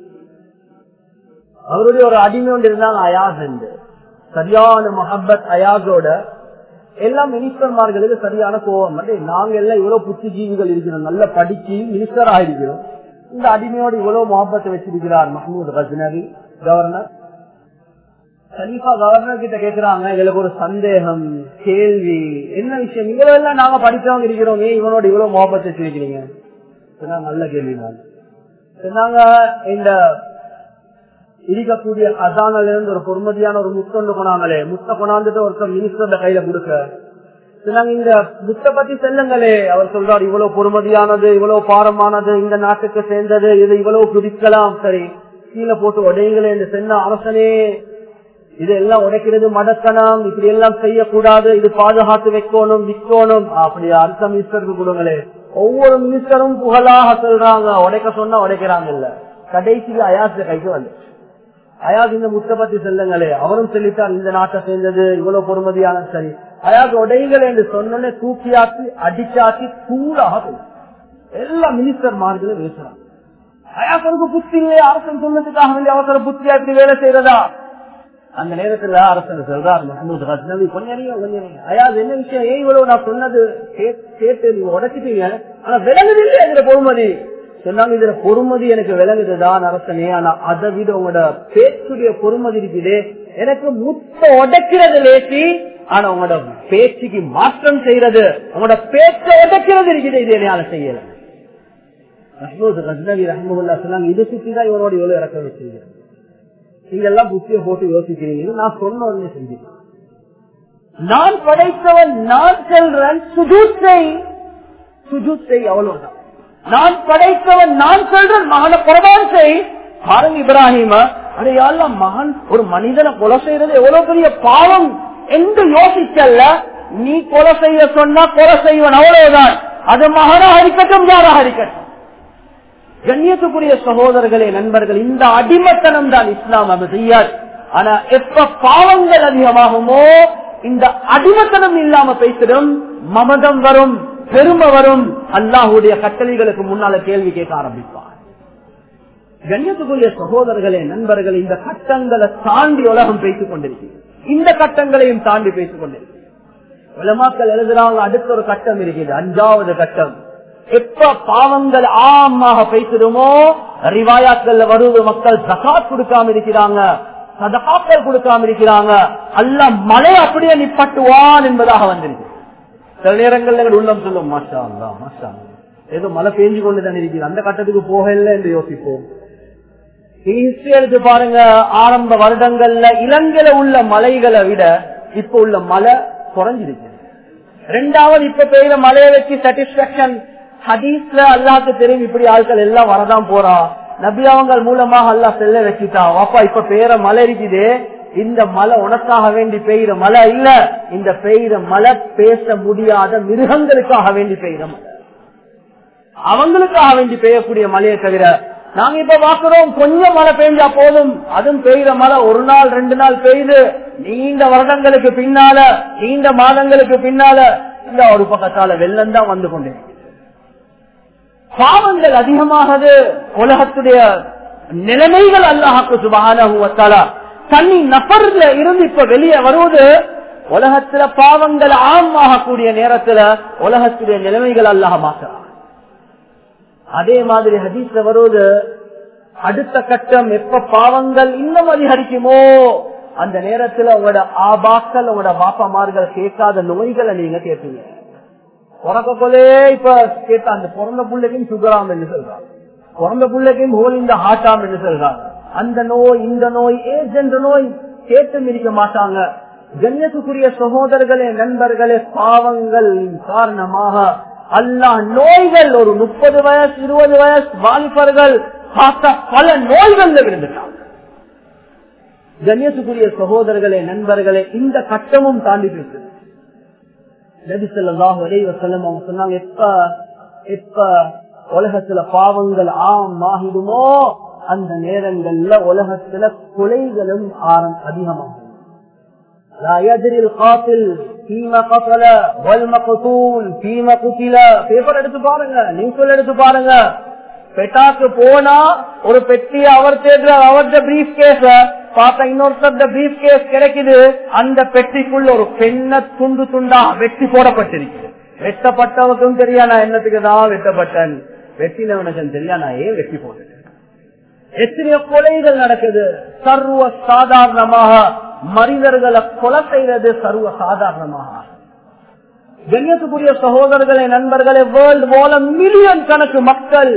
அவருடைய ஒரு அடிமை ஒன்று இருந்தாங்க அயாஸ் என்று சரியான மஹப்பத் அயாஸோட எல்லா மினிஸ்டர்மார்களுக்கு சரியான கோபம் வந்து நாங்க எல்லாம் இவ்வளவு புத்திஜீவிகள் இருக்கிறோம் நல்லா படிச்சு மினிஸ்டர் ஆயிருக்கிறோம் இந்த அடிமையோடு இவ்வளவு முகப்பத்தை வச்சிருக்கிறார் மஹமூத் கஸ்னவி கவர்னர் கலீஃபா கவர்னர் கிட்ட கேக்குறாங்க எங்களுக்கு ஒரு சந்தேகம் கேள்வி என்ன விஷயம் இவ்வளவு எல்லாம் நாங்க படிச்சவங்க இருக்கிறோம் ஏன் இவனோட இவ்வளவு முகப்பத்தை வச்சிருக்கிறீங்க நல்ல கேள்வி நான் சொன்னாங்க இந்த இருக்கக்கூடிய கசானில இருந்து ஒரு பொறுமதியான ஒரு முத்தொண்டு கொண்டாங்களே முத்த கொண்டாந்துட்டு ஒருத்தர் மினிஸ்டர் கையில கொடுக்க சொன்னாங்க இந்த முத்த பத்தி செல்லுங்களே அவர் சொல்றாரு இவ்வளவு பொறுமதியானது இவ்வளவு பாரமானது இந்த நாட்டுக்கு சேர்ந்தது இது இவ்வளவு பிடிக்கலாம் சரி கீழே போட்டு உடையுங்களே என்று சொன்ன அரசனே இதெல்லாம் உடைக்கிறது மடக்கணும் இப்படி எல்லாம் செய்யக்கூடாது இது பாதுகாத்து வைக்கணும் விற்கணும் அப்படி அடுத்த மினிஸ்டருக்கு கொடுங்களே ஒவ்வொரு மினிஸ்டரும் புகழாக சொல்றாங்க உடைக்க சொன்னா உடைக்கிறாங்க இல்ல கடைசிக்கு அயாஸ் கைக்கு வந்து அயாஸ் இந்த முத்த பத்தி செல்லுங்களே அவரும் சொல்லிட்டார் இந்த நாட்டை சேர்ந்தது இவ்வளவு பொறுமதியான சரி அயாஸ் உடைகள் என்று சொன்னோன்னே தூக்கியாச்சு அடிச்சாச்சு தூளாக எல்லா மினிஸ்டர் மார்களும் பேசுறாங்க அயாசனுக்கு புத்தி இல்லையே அரசன் சொன்னதுக்காக வேண்டிய அவசர புத்தியா இப்படி வேலை செய்யறதா அந்த நேரத்துல அரசர் சொல்றார் மஹமூத் ஹஸ்னவி கொஞ்சம் அறியும் கொஞ்சம் அறியும் அதாவது என்ன விஷயம் ஏன் இவ்வளவு நான் சொன்னது கேட்டு நீங்க உடச்சிட்டீங்க ஆனா விளங்குது இல்லையா இதுல பொறுமதி சொன்னாங்க இதுல பொறுமதி எனக்கு விளங்குதுதான் அரசனே ஆனா அதை விட உங்களோட பேச்சுடைய பொறுமதி இருக்குது எனக்கு முத்த உடைக்கிறது லேசி ஆனா உங்களோட பேச்சுக்கு மாற்றம் செய்யறது உங்களோட பேச்ச உடைக்கிறது இருக்குது இது என்னால செய்யல மஹமூத் ஹஸ்னவி ரஹமுல்லா சொன்னாங்க இது சுத்திதான் இவரோட இவ்வளவு இறக்க வச்சிருக்கிறேன் நீங்க எல்லாம் புத்திய போட்டு யோசிக்கிறீங்க நான் சொன்ன உடனே செஞ்சேன் நான் படைத்தவன் நான் செல்றேன் சுஜூத்தை சுஜூத்தை அவ்வளவுதான் நான் படைத்தவன் நான் சொல்றேன் மகனை குரபான் செய் பாருங்க இப்ராஹிம அடையாள மகன் ஒரு மனிதனை கொலை செய்யறது எவ்வளவு பெரிய பாவம் என்று யோசிக்கல நீ கொலை செய்ய சொன்னா கொலை செய்வன் அவ்வளவுதான் அது மகனாக இருக்கட்டும் யாராக இருக்கட்டும் கண்ணியத்துக்குரிய சகோதரர்களே நண்பர்கள் இந்த அடிமத்தனம் தான் இஸ்லாம் அது செய்யாது ஆனா எப்ப பாவங்கள் அதிகமாகுமோ இந்த அடிமத்தனம் இல்லாம பேசிடும் மமதம் வரும் பெருமை வரும் அல்லாஹுடைய கட்டளைகளுக்கு முன்னால கேள்வி கேட்க ஆரம்பிப்பார் கண்ணியத்துக்குரிய சகோதரர்களே நண்பர்கள் இந்த கட்டங்களை தாண்டி உலகம் பேசிக் கொண்டிருக்கிறது இந்த கட்டங்களையும் தாண்டி பேசிக் கொண்டிருக்கிறது உலமாக்கள் எழுதுறாங்க அடுத்த ஒரு கட்டம் இருக்குது அஞ்சாவது கட்டம் எப்ப பாவங்கள் ஆமாக பேசிடுமோ ரிவாயாக்கள்ல வருவது மக்கள் சகாத் கொடுக்காம இருக்கிறாங்க சதகாக்கள் கொடுக்காம இருக்கிறாங்க அல்ல மழை அப்படியே நிப்பட்டுவான் என்பதாக வந்திருக்கு சில நேரங்கள்ல எங்க உள்ளம் சொல்லும் மாஷா அல்லா மாஷா ஏதோ மழை பெஞ்சு கொண்டுதான் இருக்குது அந்த கட்டத்துக்கு போகல என்று யோசிப்போம் ஹிஸ்டரி எடுத்து பாருங்க ஆரம்ப வருடங்கள்ல இலங்கையில உள்ள மலைகளை விட இப்ப உள்ள மழை குறைஞ்சிருக்கு ரெண்டாவது இப்ப பெய்யுற மழையை வச்சு சாட்டிஸ்பாக்சன் ஹதீஸ்ல அல்லாக்கு தெரியும் இப்படி ஆட்கள் எல்லாம் வரதான் போறா நபியாவங்கள் மூலமாக அல்லா செல்ல வச்சுட்டா வாப்பா இப்ப பெய்யற மழை இருக்குது இந்த மழை உனக்காக வேண்டி பெய்யுற மழை இல்ல இந்த பெய்யுற மழை பேச முடியாத மிருகங்களுக்காக வேண்டி பெய்யுற மழை அவங்களுக்காக வேண்டி பெய்யக்கூடிய மழையை தவிர நாங்க இப்ப பாக்குறோம் கொஞ்சம் மழை பெய்ஞ்சா போதும் அதுவும் பெய்யுற மழை ஒரு நாள் ரெண்டு நாள் பெய்யுது நீண்ட வருடங்களுக்கு பின்னால நீண்ட மாதங்களுக்கு பின்னால இந்த ஒரு பக்கத்தால வெள்ளம் தான் வந்து கொண்டே பாவங்கள் அதிகமாகது உலகத்துடைய நிலைமைகள் அல்லாஹாக்கு சுபகான தண்ணி நபர்ல இருந்து இப்ப வெளியே வருவது உலகத்துல பாவங்கள் ஆமாக கூடிய நேரத்துல உலகத்துடைய நிலைமைகள் அல்லாஹ மாற்றான் அதே மாதிரி ஹதீஸ்ல வருவது அடுத்த கட்டம் எப்ப பாவங்கள் இன்னும் அதிகரிக்குமோ அந்த நேரத்துல உங்களோட ஆபாக்கள் உங்களோட பாப்பாமார்கள் கேட்காத நோய்களை நீங்க கேட்பீங்க பிறக்கொலே இப்ப கேட்ட அந்த பிறந்த பிள்ளைக்கும் சுகராம் என்று சொல்றாங்க பிறந்த பிள்ளைக்கும் ஹோல் இந்த ஹாட்டாம் என்று சொல்றாங்க அந்த நோய் இந்த நோய் ஏஜ் என்ற நோய் கேட்டும் இருக்க மாட்டாங்க கண்ணியத்துக்குரிய சகோதரர்களே நண்பர்களே பாவங்கள் காரணமாக அல்லா நோய்கள் ஒரு முப்பது வயசு இருபது வயசு வாலிபர்கள் பார்த்த பல நோய்கள் விழுந்துட்டாங்க கண்ணியத்துக்குரிய சகோதரர்களே நண்பர்களே இந்த கட்டமும் தாண்டி பேசுது நபி சொல்லாஹ் வசல்லம் அவங்க சொன்னாங்க எப்ப எப்ப உலகத்துல பாவங்கள் ஆம் ஆகிடுமோ அந்த நேரங்கள்ல உலகத்துல கொலைகளும் ஆரம் அதிகமாகும் لا يدري القاتل فيما قتل والمقتول فيما قتل பேப்பர் எடுத்து பாருங்க நியூஸ்ல எடுத்து பாருங்க பெட்டாக்கு போனா ஒரு பெட்டிய அவர் தேடுறார் அவர்த பிரீஃப் கேஸ் பார்த்தா இன்னொருத்தர் பிரீஃப் கேஸ் கிடைக்குது அந்த பெட்டிக்குள்ள ஒரு பெண்ண துண்டு துண்டா வெட்டி போடப்பட்டிருக்கு வெட்டப்பட்டவனுக்கும் தெரியா நான் என்னத்துக்கு தான் வெட்டப்பட்டேன் வெட்டினவனுக்கும் தெரியா நான் ஏன் வெட்டி போட்டேன் எத்தனையோ கொலைகள் நடக்குது சர்வ சாதாரணமாக மனிதர்களை கொலை செய்வது சர்வ சாதாரணமாக கண்ணியத்துக்குரிய சகோதரர்களே நண்பர்களே வேர்ல்டு போல மில்லியன் கணக்கு மக்கள்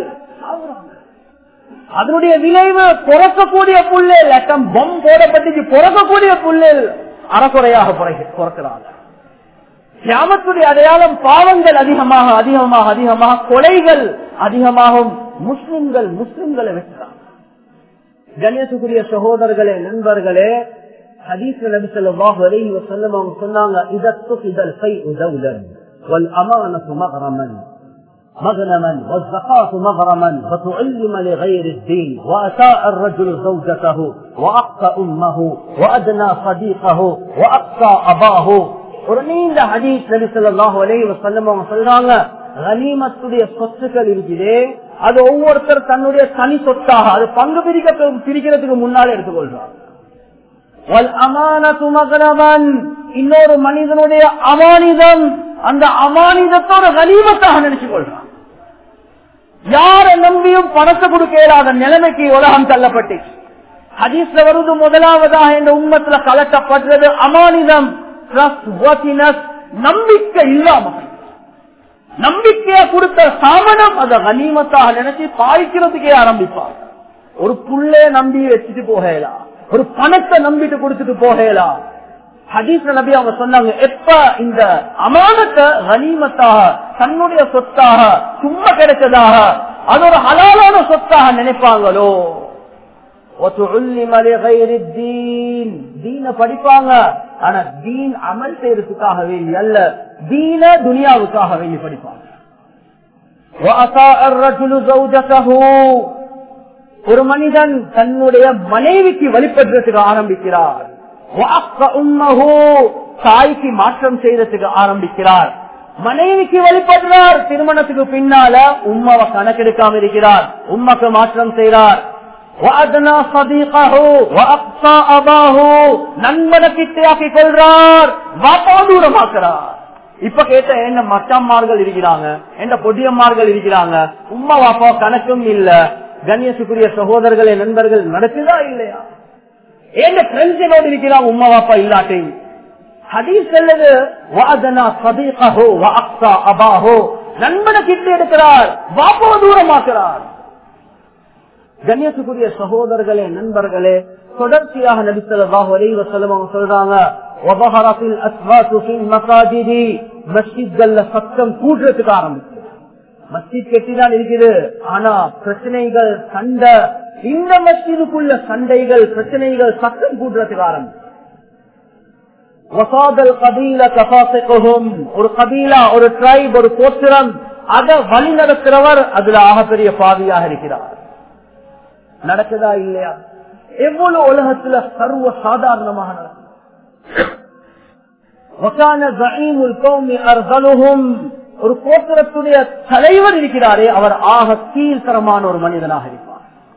அதனுடைய விளைவு பிறக்கக்கூடிய புல்லில் லட்டம் பொம் போடப்பட்டு பிறக்கக்கூடிய புல்லில் அறக்குறையாக பிறக்கிறாங்க கிராமத்துடைய அடையாளம் பாவங்கள் அதிகமாக அதிகமாக அதிகமாக கொலைகள் அதிகமாகும் முஸ்லிம்கள் முஸ்லிம்களை வெட்டுறாங்க கணேசுக்குரிய சகோதரர்களே நண்பர்களே حديث النبي صلى الله عليه وسلم وصلنا إذا اتخذ الفيء دولا والأمانة مغرما مغنما والزكاة مغرما فتعلم لغير الدين وأساء الرجل زوجته وأقصى أمه وأدنى صديقه وأقصى أباه ஒரு நீண்ட ஹதீஸ் நபி சொல்லாஹு அலைஹி வஸல்லம் அவங்க சொல்றாங்க கனிமத்துடைய சொத்துக்கள் இருக்குதே அது ஒவ்வொருத்தர் தன்னுடைய தனி சொத்தாக அது பங்கு பிரிக்க பிரிக்கிறதுக்கு முன்னாலே எடுத்துக்கொள்றாங்க இன்னொரு மனிதனுடைய அமானிதம் அந்த அமானிதத்தோட கனிமத்தாக நினைச்சு கொள்றான் யார நம்பியும் பணத்தை கொடுக்க இயலாத நிலைமைக்கு உலகம் தள்ளப்பட்டு ஹதீஸ்ல வருது முதலாவதாக இந்த உண்மத்துல கலட்டப்படுறது அமானிதம் நம்பிக்கை இல்லாம நம்பிக்கையா கொடுத்த சாமனம் அத கனிமத்தாக நினைச்சு பாய்க்கிறதுக்கே ஆரம்பிப்பார் ஒரு புள்ளைய நம்பி வச்சுட்டு போகலாம் ஒரு பணத்தை நம்பிட்டு கொடுத்துட்டு போகலாம் ஹதீஸ்ல நபி அவங்க சொன்னாங்க எப்ப இந்த அமானத்தை கனிமத்தாக தன்னுடைய சொத்தாக சும்மா கிடைச்சதாக அது ஒரு ஹலாலான சொத்தாக நினைப்பாங்களோ படிப்பாங்க ஆனா தீன் அமல் செய்யறதுக்காக வேண்டி அல்ல தீன துனியாவுக்காக வேண்டி படிப்பாங்க ஒரு மனிதன் தன்னுடைய மனைவிக்கு வழிபடுறதுக்கு ஆரம்பிக்கிறார் தாய்க்கு மாற்றம் செய்யறதுக்கு ஆரம்பிக்கிறார் மனைவிக்கு வழிபடுறார் திருமணத்துக்கு பின்னால உம்மாவை கணக்கெடுக்காம இருக்கிறார் உம்மக்கு மாற்றம் செய்கிறார் நண்பனை கிட்டையாக்கி கொள்றார் வாப்பா தூரமாக்குறார் இப்ப கேட்ட என்ன மச்சம்மார்கள் இருக்கிறாங்க என்ன பொடியம்மார்கள் இருக்கிறாங்க உம்மா வாப்பா கணக்கும் இல்ல கண்ணியத்துக்குரிய சகோதரர்களே நண்பர்கள் நடக்குதா இல்லையா ஏன் ஃப்ரெண்ட்ஸோடு இருக்கிறாங்க உம்மா வாப்பா இல்லாட்டி ஹதீஸ் செல்லது வாதனா சதீகஹோ வாக்ஸா அபாஹோ நண்பனை கிட்ட எடுக்கிறார் வாப்போ தூரமாக்குறார் கண்ணியத்துக்குரிய சகோதரர்களே நண்பர்களே தொடர்ச்சியாக நபித்தலாஹு அலைஹி வஸல்லம் அவங்க சொல்றாங்க வபஹரத்தில் அஸ்வாத்து ஃபில் மசாஜிதி மஸ்ஜித்கள்ல சத்தம் கூட்டுறதுக்கு ஆரம்பிச்சு மஸ்ஜித் கெட்டிதான் இருக்குது ஆனா பிரச்சனைகள் சண்டை இந்த மஸ்ஜிதுக்குள்ள சண்டைகள் பிரச்சனைகள் சத்தம் கூட்டுறதுக்கு ஆரம்பிச்சு ஒரு கபீலா ஒரு ட்ரைப் ஒரு கோத்திரம் அதை வழி நடத்துறவர் அதுல ஆகப்பெரிய பாவியாக இருக்கிறார் நடக்குதா இல்லையா எவ்வளவு உலகத்துல சர்வ சாதாரணமாக ஒரு கோத்திரத்துடைய தலைவர் இருக்கிறாரே அவர் ஆக கீழ்த்தரமான ஒரு மனிதனாக இருப்பார்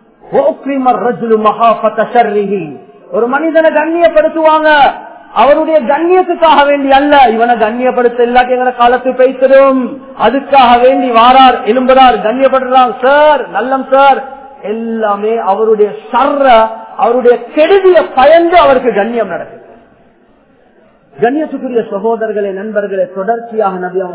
ஒரு மனிதனை கண்ணியப்படுத்துவாங்க அவருடைய கண்ணியத்துக்காக வேண்டி அல்ல இவனை கண்ணியப்படுத்த இல்லாட்டி எங்களை காலத்து பேசிடும் அதுக்காக வேண்டி வாரார் எலும்புறார் கண்ணியப்படுறான் சார் நல்லம் சார் எல்லாமே அவருடைய சர்ற அவருடைய கெடுதிய பயந்து அவருக்கு கண்ணியம் நடக்குது கண்ணியத்துக்குரிய சகோதரர்களே நண்பர்களே தொடர்ச்சியாக நபி அவங்க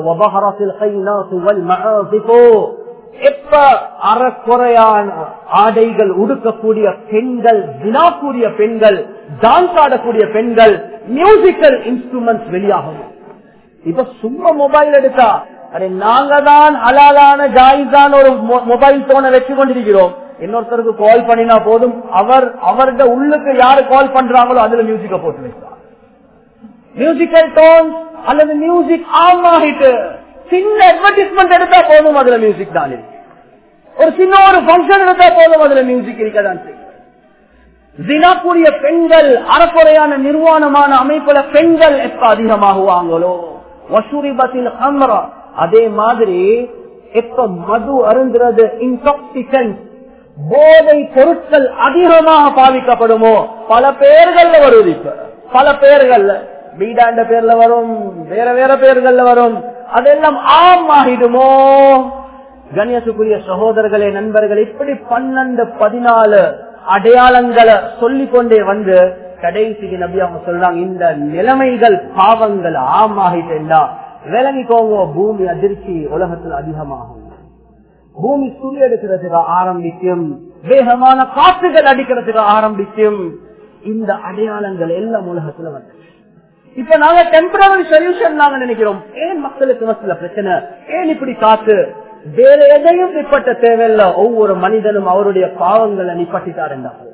சொன்னாங்க எப்ப அறக்குறையான ஆடைகள் உடுக்கக்கூடிய பெண்கள் வினாக்கூடிய பெண்கள் டான்ஸ் ஆடக்கூடிய பெண்கள் மியூசிக்கல் இன்ஸ்ட்ருமெண்ட்ஸ் வெளியாகும் இப்ப சும்மா மொபைல் எடுத்தா அடே நாங்க தான் அலாலான ஜாயிஸான ஒரு மொபைல் போனை வச்சு கொண்டிருக்கிறோம் இன்னொருத்தருக்கு கால் பண்ணினா போதும் அவர் அவருடைய உள்ளுக்கு யாரு கால் பண்றாங்களோ அதுல மியூசிக்க போட்டு வைக்கிறார் மியூசிக்கல் டோன் அல்லது மியூசிக் ஆம் ஆகிட்டு சின்ன அட்வர்டைஸ்மெண்ட் எடுத்தா போதும் அதுல மியூசிக் தான் இருக்கு ஒரு சின்ன ஒரு பங்கன் எடுத்தா போதும் அதுல மியூசிக் இருக்கதான் தினக்கூடிய பெண்கள் அறக்குறையான நிர்வாணமான அமைப்புல பெண்கள் எப்ப அதிகமாகுவாங்களோ வசூரிபத்தில் அம்ரா அதே மாதிரி எப்ப மது அருந்துறது இன்டாக்சிகன்ட் போதை பொருட்கள் அதிகமாக பாவிக்கப்படுமோ பல பேர்கள்ல வருது இப்ப பல பேர்கள்ல பீடாண்ட பேர்ல வரும் வேற வேற பேர்கள்ல வரும் அதெல்லாம் ஆம் ஆகிடுமோ கணேசுக்குரிய சகோதரர்களே நண்பர்கள் இப்படி பன்னெண்டு பதினாலு அடையாளங்களை சொல்லிக் கொண்டே வந்து கடைசிக்கு நபி அவங்க சொல்றாங்க இந்த நிலைமைகள் பாவங்கள் ஆம் ஆகிட்டா விளங்கிக்கோங்க பூமி அதிர்ச்சி உலகத்தில் அதிகமாகும் பூமி சுழி எடுக்கிறதுக்கு ஆரம்பிக்கும் வேகமான காற்றுகள் அடிக்கிறதுக்கு ஆரம்பிக்கும் இந்த அடையாளங்கள் எல்லாம் உலகத்துல வந்து இப்ப நாங்க டெம்பரரி சொல்யூஷன் நாங்க நினைக்கிறோம் ஏன் மக்களுக்கு மத்தியில பிரச்சனை ஏன் இப்படி காத்து வேற எதையும் நிப்பட்ட தேவையில்ல ஒவ்வொரு மனிதனும் அவருடைய பாவங்களை நிப்பட்டிட்டார் என்றார்கள்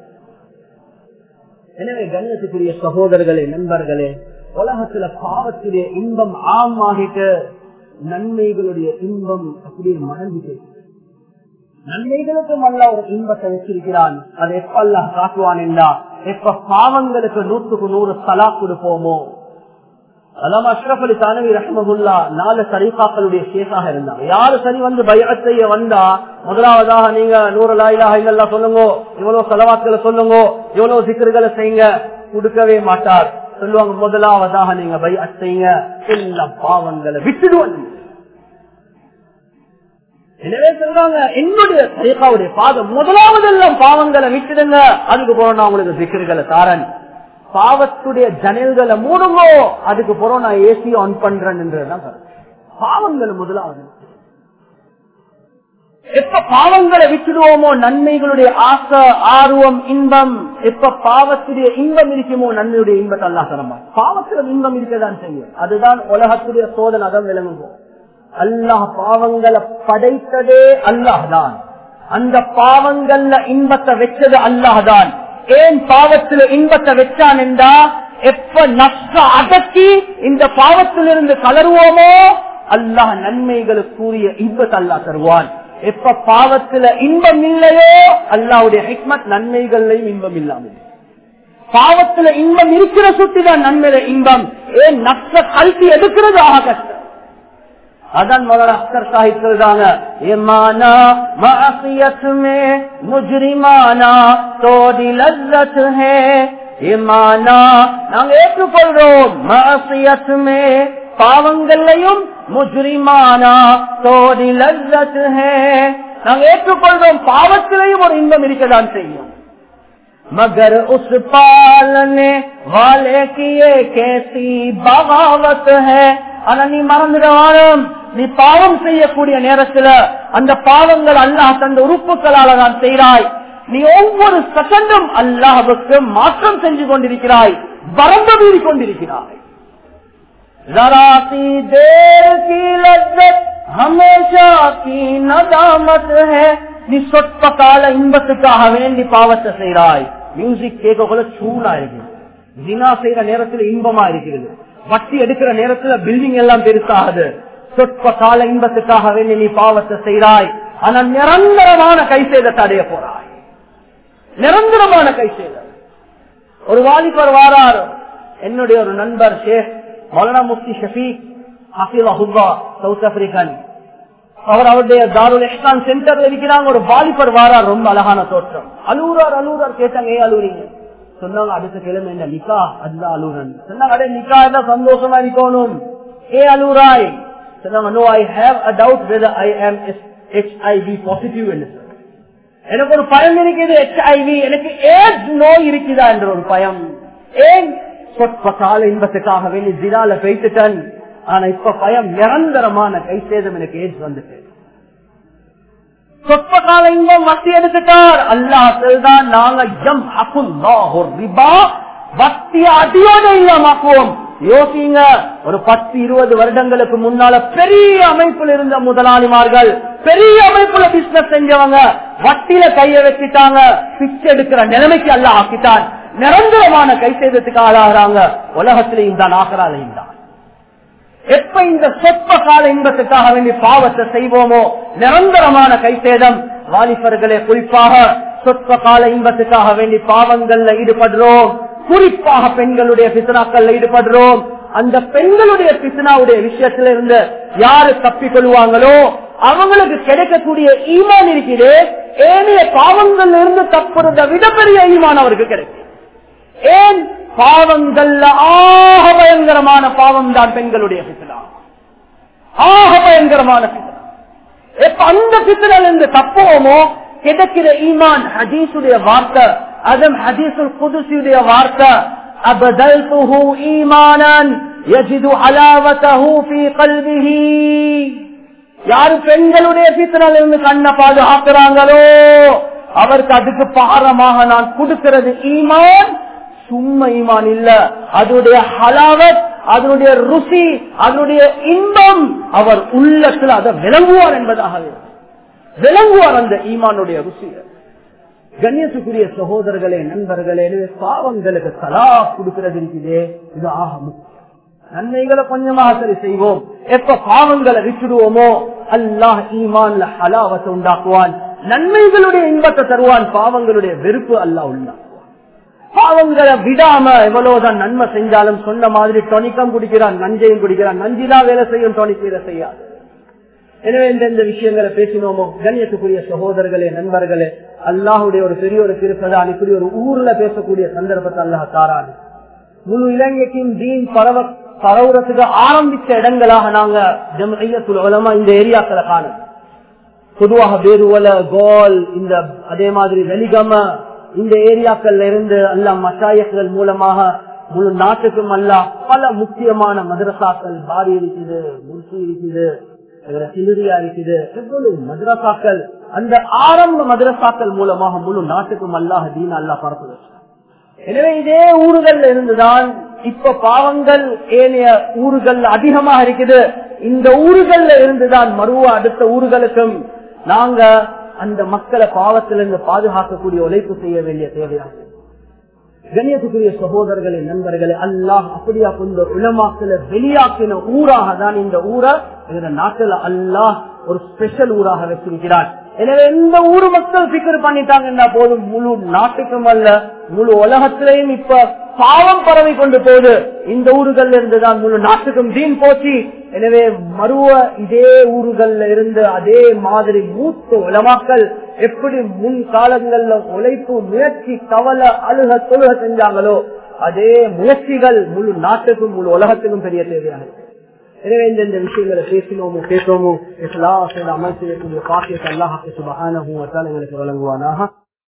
எனவே கண்ணியத்துக்குரிய சகோதரர்களே நண்பர்களே உலகத்துல பாவத்துடைய இன்பம் ஆம் ஆகிட்டு நன்மைகளுடைய இன்பம் அப்படியே மறந்துட்டு நன்மைகளுக்கும் அல்ல ஒரு இன்பத்தை வச்சிருக்கிறான் அதை எப்ப அல்ல காட்டுவான் என்றா எப்ப பாவங்களுக்கு நூற்றுக்கு நூறு சலா கொடுப்போமோ அல்லாம அஷ்ரப் அலி தானவி ரஹமகுல்லா நாலு சரீஃபாக்களுடைய ஷேக்காக இருந்தாங்க யாரு சரி வந்து பைஅத் செய்ய வந்தா முதலாவதாக நீங்க நூறு லாயிலாக இல்லல்லா சொல்லுங்க இவ்வளவு செலவாக்களை சொல்லுங்க இவ்வளவு சிக்கர்களை செய்யுங்க கொடுக்கவே மாட்டார் சொல்லுவாங்க முதலாவதாக நீங்க பைஅத் செய்யுங்க எல்லா பாவங்களை விட்டுடுவாங்க எனவே சொல்றாங்க என்னுடைய சரீஃபாவுடைய பாதம் முதலாவது எல்லாம் பாவங்களை விட்டுடுங்க அதுக்கு போறோம் நான் உங்களுக்கு சிக்கர்களை தாரன் பாவத்துடைய ஜன்னல்களை மூடுங்கோ அதுக்கு போறோம் நான் ஏசி ஆன் பண்றேன் என்றுதான் பாவங்கள் முதலாவது எப்ப பாவங்களை விட்டுடுவோமோ நன்மைகளுடைய ஆசை ஆர்வம் இன்பம் எப்ப பாவத்துடைய இன்பம் இருக்குமோ நன்மையுடைய இன்பத்தை அல்லா தரமா பாவத்துல இன்பம் இருக்கதான் செய்யும் அதுதான் உலகத்துடைய சோதனை அதான் விளங்குவோம் அல்லாஹ் பாவங்களை படைத்ததே அல்லாஹ் தான் அந்த பாவங்கள்ல இன்பத்தை வச்சது அல்லாஹ் தான் ஏன் பாவத்துல இன்பத்தை வச்சான் என்றா எப்ப நஷ்ட அடக்கி இந்த பாவத்திலிருந்து கலருவோமோ அல்லாஹ் நன்மைகளுக்குரிய இன்பத்தை அல்லாஹ் தருவான் எப்ப பாவத்துல இன்பம் இல்லையோ அல்லாவுடைய ஹிக்மத் நன்மைகள்லையும் இன்பம் இல்லாமல் பாவத்துல இன்பம் இருக்கிற சுட்டிதான் நன்மையில இன்பம் ஏன் நஷ்ட கல்வி எடுக்கிறது ஆக கஷ்டம் अदन मौलाना अख्तर साहिब சொல்றாங்க ईमाना मासियत में मुजरिमाना तोड़ी लज्जत है ईमाना நாங்க ஏற்றுக்கொள்றோம் மாசியத் மே பாவங்களையும் முஜ்ரிமானா தோடி லஜ்ஜத் है நாங்க ஏற்றுக்கொள்றோம் பாவத்திலையும் ஒரு இன்பம் இருக்கதான் செய்யும் मगर उस पालने वाले की ये कैसी बगावत है ஆனா நீ மறந்துடவானும் நீ பாவம் செய்யக்கூடிய நேரத்துல அந்த பாவங்கள் அல்லாஹ் தந்த உறுப்புகளால தான் செய்கிறாய் நீ ஒவ்வொரு செகண்டும் அல்லாஹுக்கு மாற்றம் செஞ்சு கொண்டிருக்கிறாய் வரம்பு மீறி கொண்டிருக்கிறாய் जरा सी देर की लज्जत हमेशा की नदामत है நீ சொற்ப கால இன்பத்துக்காக வேண்டி பாவத்தை செய்கிறாய் மியூசிக் கேட்கக்குள்ள சூடா இருக்கு ஜினா செய்யற நேரத்துல இன்பமா இருக்கிறது வட்டி எடுக்கிற நேரத்துல பில்டிங் எல்லாம் பெருசாகுது சொற்ப கால இன்பத்துக்காக வேண்டி நீ பாவத்தை செய்கிறாய் ஆனா நிரந்தரமான கை சேதத்தை அடைய போறாய் நிரந்தரமான கை சேதம் ஒரு வாலிபர் வாரார் என்னுடைய ஒரு நண்பர் ஷேக் மௌலானா முஃப்தி ஷபீக் ஹஃபீல் அஹுல்லா சவுத் ஆப்பிரிக்கன் அவர் அவருடைய தாருல் இஸ்லாம் சென்டர்ல இருக்கிறாங்க ஒரு வாலிபர் வாரார் ரொம்ப அழகான தோற்றம் அலூரார் அலூரார் கேட்டாங்க ஏன் அலூரிங்க சொன்னாங்க அடுத்த கிழமை என்ன நிக்கா அதுதான் அலூரன் சொன்னாங்க அடே நிக்கா தான் சந்தோஷமா இருக்கணும் ஏ அலூராய் சொன்னாங்க no I have a doubt whether I am HIV positive என்று எனக்கு ஒரு பயம் இருக்குது ஹெச்ஐவி எனக்கு ஏஜ் நோய் இருக்குதா என்ற ஒரு பயம் ஏன் சொற்ப கால இன்பத்துக்காக வேண்டி ஜிரால பெய்த்துட்டேன் ஆனா இப்ப பயம் நிரந்தரமான கை சேதம் எனக்கு ஏஜ் வந்துட்டு சொற்ப கால இன்பம் வட்டி எடுத்துட்டார் அல்லாஹ் நாங்க ஜம் ரிபா வட்டிய அடியோட இல்லாமக்குவோம் யோசிங்க ஒரு பத்து இருபது வருடங்களுக்கு முன்னால பெரிய அமைப்புல இருந்த முதலாளிமார்கள் பெரிய அமைப்புல பிசினஸ் செஞ்சவங்க வட்டியில கைய வச்சுட்டாங்க பிச்சை எடுக்கிற நிலைமைக்கு அல்ல ஆக்கிட்டான் நிரந்தரமான கை சேதத்துக்கு ஆளாகிறாங்க உலகத்திலையும் தான் ஆகிறாலையும் தான் எப்ப இந்த சொற்ப கால இன்பத்துக்காக வேண்டி பாவத்தை செய்வோமோ நிரந்தரமான கை சேதம் வாலிபர்களே குறிப்பாக சொற்ப கால இன்பத்துக்காக வேண்டி பாவங்கள்ல ஈடுபடுறோம் குறிப்பாக பெண்களுடைய பிசுனாக்கள்ல ஈடுபடுறோம் அந்த பெண்களுடைய பிசுனாவுடைய விஷயத்துல இருந்து யாரு தப்பிக் கொள்வாங்களோ அவங்களுக்கு கிடைக்கக்கூடிய ஈமான் இருக்குது ஏனைய பாவங்கள்ல இருந்து தப்புறத விட பெரிய ஈமான் அவருக்கு கிடைக்கும் ஏன் பாவங்கள்ல ஆக பயங்கரமான பாவம் தான் பெண்களுடைய பித்தனா ஆக பயங்கரமான பித்தனா எப்ப அந்த பித்தனில் இருந்து தப்புவோமோ கிடைக்கிற ஈமான் ஹதீசுடைய வார்த்தை அதம் ஹதீசுல் குதுசியுடைய வார்த்தை أبدلته إيمانا يجد حلاوته في قلبه யாரு பெண்களுடைய பித்தனில் இருந்து கண்ணை பாதுகாக்கிறாங்களோ அவருக்கு அதுக்கு பாரமாக நான் கொடுக்கிறது ஈமான் சும்மா ஈமான் இல்ல அதனுடைய ஹலாவத் அதனுடைய ருசி அதனுடைய இன்பம் அவர் உள்ளத்தில் அதை விளங்குவார் என்பதாக விளங்குவார் அந்த ஈமானுடைய ருசி கண்ணியத்துக்குரிய சகோதரர்களே நண்பர்களே பாவங்களுக்கு தலா கொடுக்கிறது இருக்குதே இது ஆக முக்கியம் நன்மைகளை கொஞ்சமாக சரி செய்வோம் எப்ப பாவங்களை விட்டுடுவோமோ அல்லாஹ் ஈமான்ல ஹலாவத்தை உண்டாக்குவான் நன்மைகளுடைய இன்பத்தை தருவான் பாவங்களுடைய வெறுப்பு அல்லாஹ் உண்டாக்குவான் பாவங்களை விடாம எவ்வளவுதான் நன்மை செஞ்சாலும் சொன்ன மாதிரி டொனிக்கம் குடிக்கிறான் நஞ்சையும் குடிக்கிறான் நஞ்சிதான் வேலை செய்யும் டொனிக் வேலை செய்யாது எனவே இந்த விஷயங்களை பேசினோமோ கண்ணியத்துக்குரிய சகோதரர்களே நண்பர்களே அல்லாஹுடைய ஒரு பெரிய ஒரு திருப்பதான் இப்படி ஒரு ஊர்ல பேசக்கூடிய சந்தர்ப்பத்தை அல்லாஹ் தாராது முழு இலங்கைக்கும் தீன் பரவ பரவுறதுக்கு ஆரம்பிச்ச இடங்களாக நாங்க ஜம்ஐயத்துல் உலமா இந்த ஏரியாக்களை காணும் பொதுவாக பேருவல கோல் இந்த அதே மாதிரி வெளிகம இந்த ஏரியாக்கள்ல இருந்து அல்ல மசாயக்கள் மூலமாக முழு நாட்டுக்கும் அல்ல பல முக்கியமான மதரசாக்கள் பாரி இருக்குது முன்சி இருக்குது சிலுரியா இருக்குது எவ்வளவு மதரசாக்கள் அந்த ஆரம்ப மதரசாக்கள் மூலமாக முழு நாட்டுக்கும் அல்லாஹ் தீன் அல்லா பரப்பு எனவே இதே ஊர்கள்ல இருந்துதான் இப்ப பாவங்கள் ஏனைய ஊர்கள் அதிகமாக இருக்குது இந்த ஊர்கள்ல இருந்துதான் மறுவ அடுத்த ஊர்களுக்கும் நாங்க அந்த மக்களை பாவத்திலிருந்து பாதுகாக்கக்கூடிய உழைப்பு செய்ய வேண்டிய தேவையாகும் கண்ணியத்துக்குரிய சகோதரர்களே நண்பர்களே அல்லாஹ் அப்படியா கொண்ட உலமாக்களை வெளியாக்கின ஊராக தான் இந்த ஊரை இந்த நாட்டுல அல்லாஹ் ஒரு ஸ்பெஷல் ஊராக வச்சிருக்கிறார் எனவே எந்த ஊர் மக்கள் பிக்கர் பண்ணிட்டாங்கன்னா போதும் முழு நாட்டுக்கும் அல்ல முழு உலகத்திலையும் இப்ப பாவம் பரவி கொண்டு போகுது இந்த ஊர்கள்ல இருந்துதான் முழு நாட்டுக்கும் தீன் போச்சு எனவே மறுவ இதே ஊர்கள்ல இருந்து அதே மாதிரி மூத்த உலமாக்கள் எப்படி முன் காலங்கள்ல உழைப்பு முயற்சி கவலை அழுக தொழுக செஞ்சாங்களோ அதே முயற்சிகள் முழு நாட்டுக்கும் முழு உலகத்துக்கும் பெரிய தேவையாக இருக்கு எனவே இந்த விஷயங்களை பேசினோமோ பேசோமோ இஸ்லாம் அமல் செய்யக்கூடிய பாக்கியத்தை அல்லாஹ் சுபஹானஹு வ தஆலா எங்களுக்கு வழங்குவானாக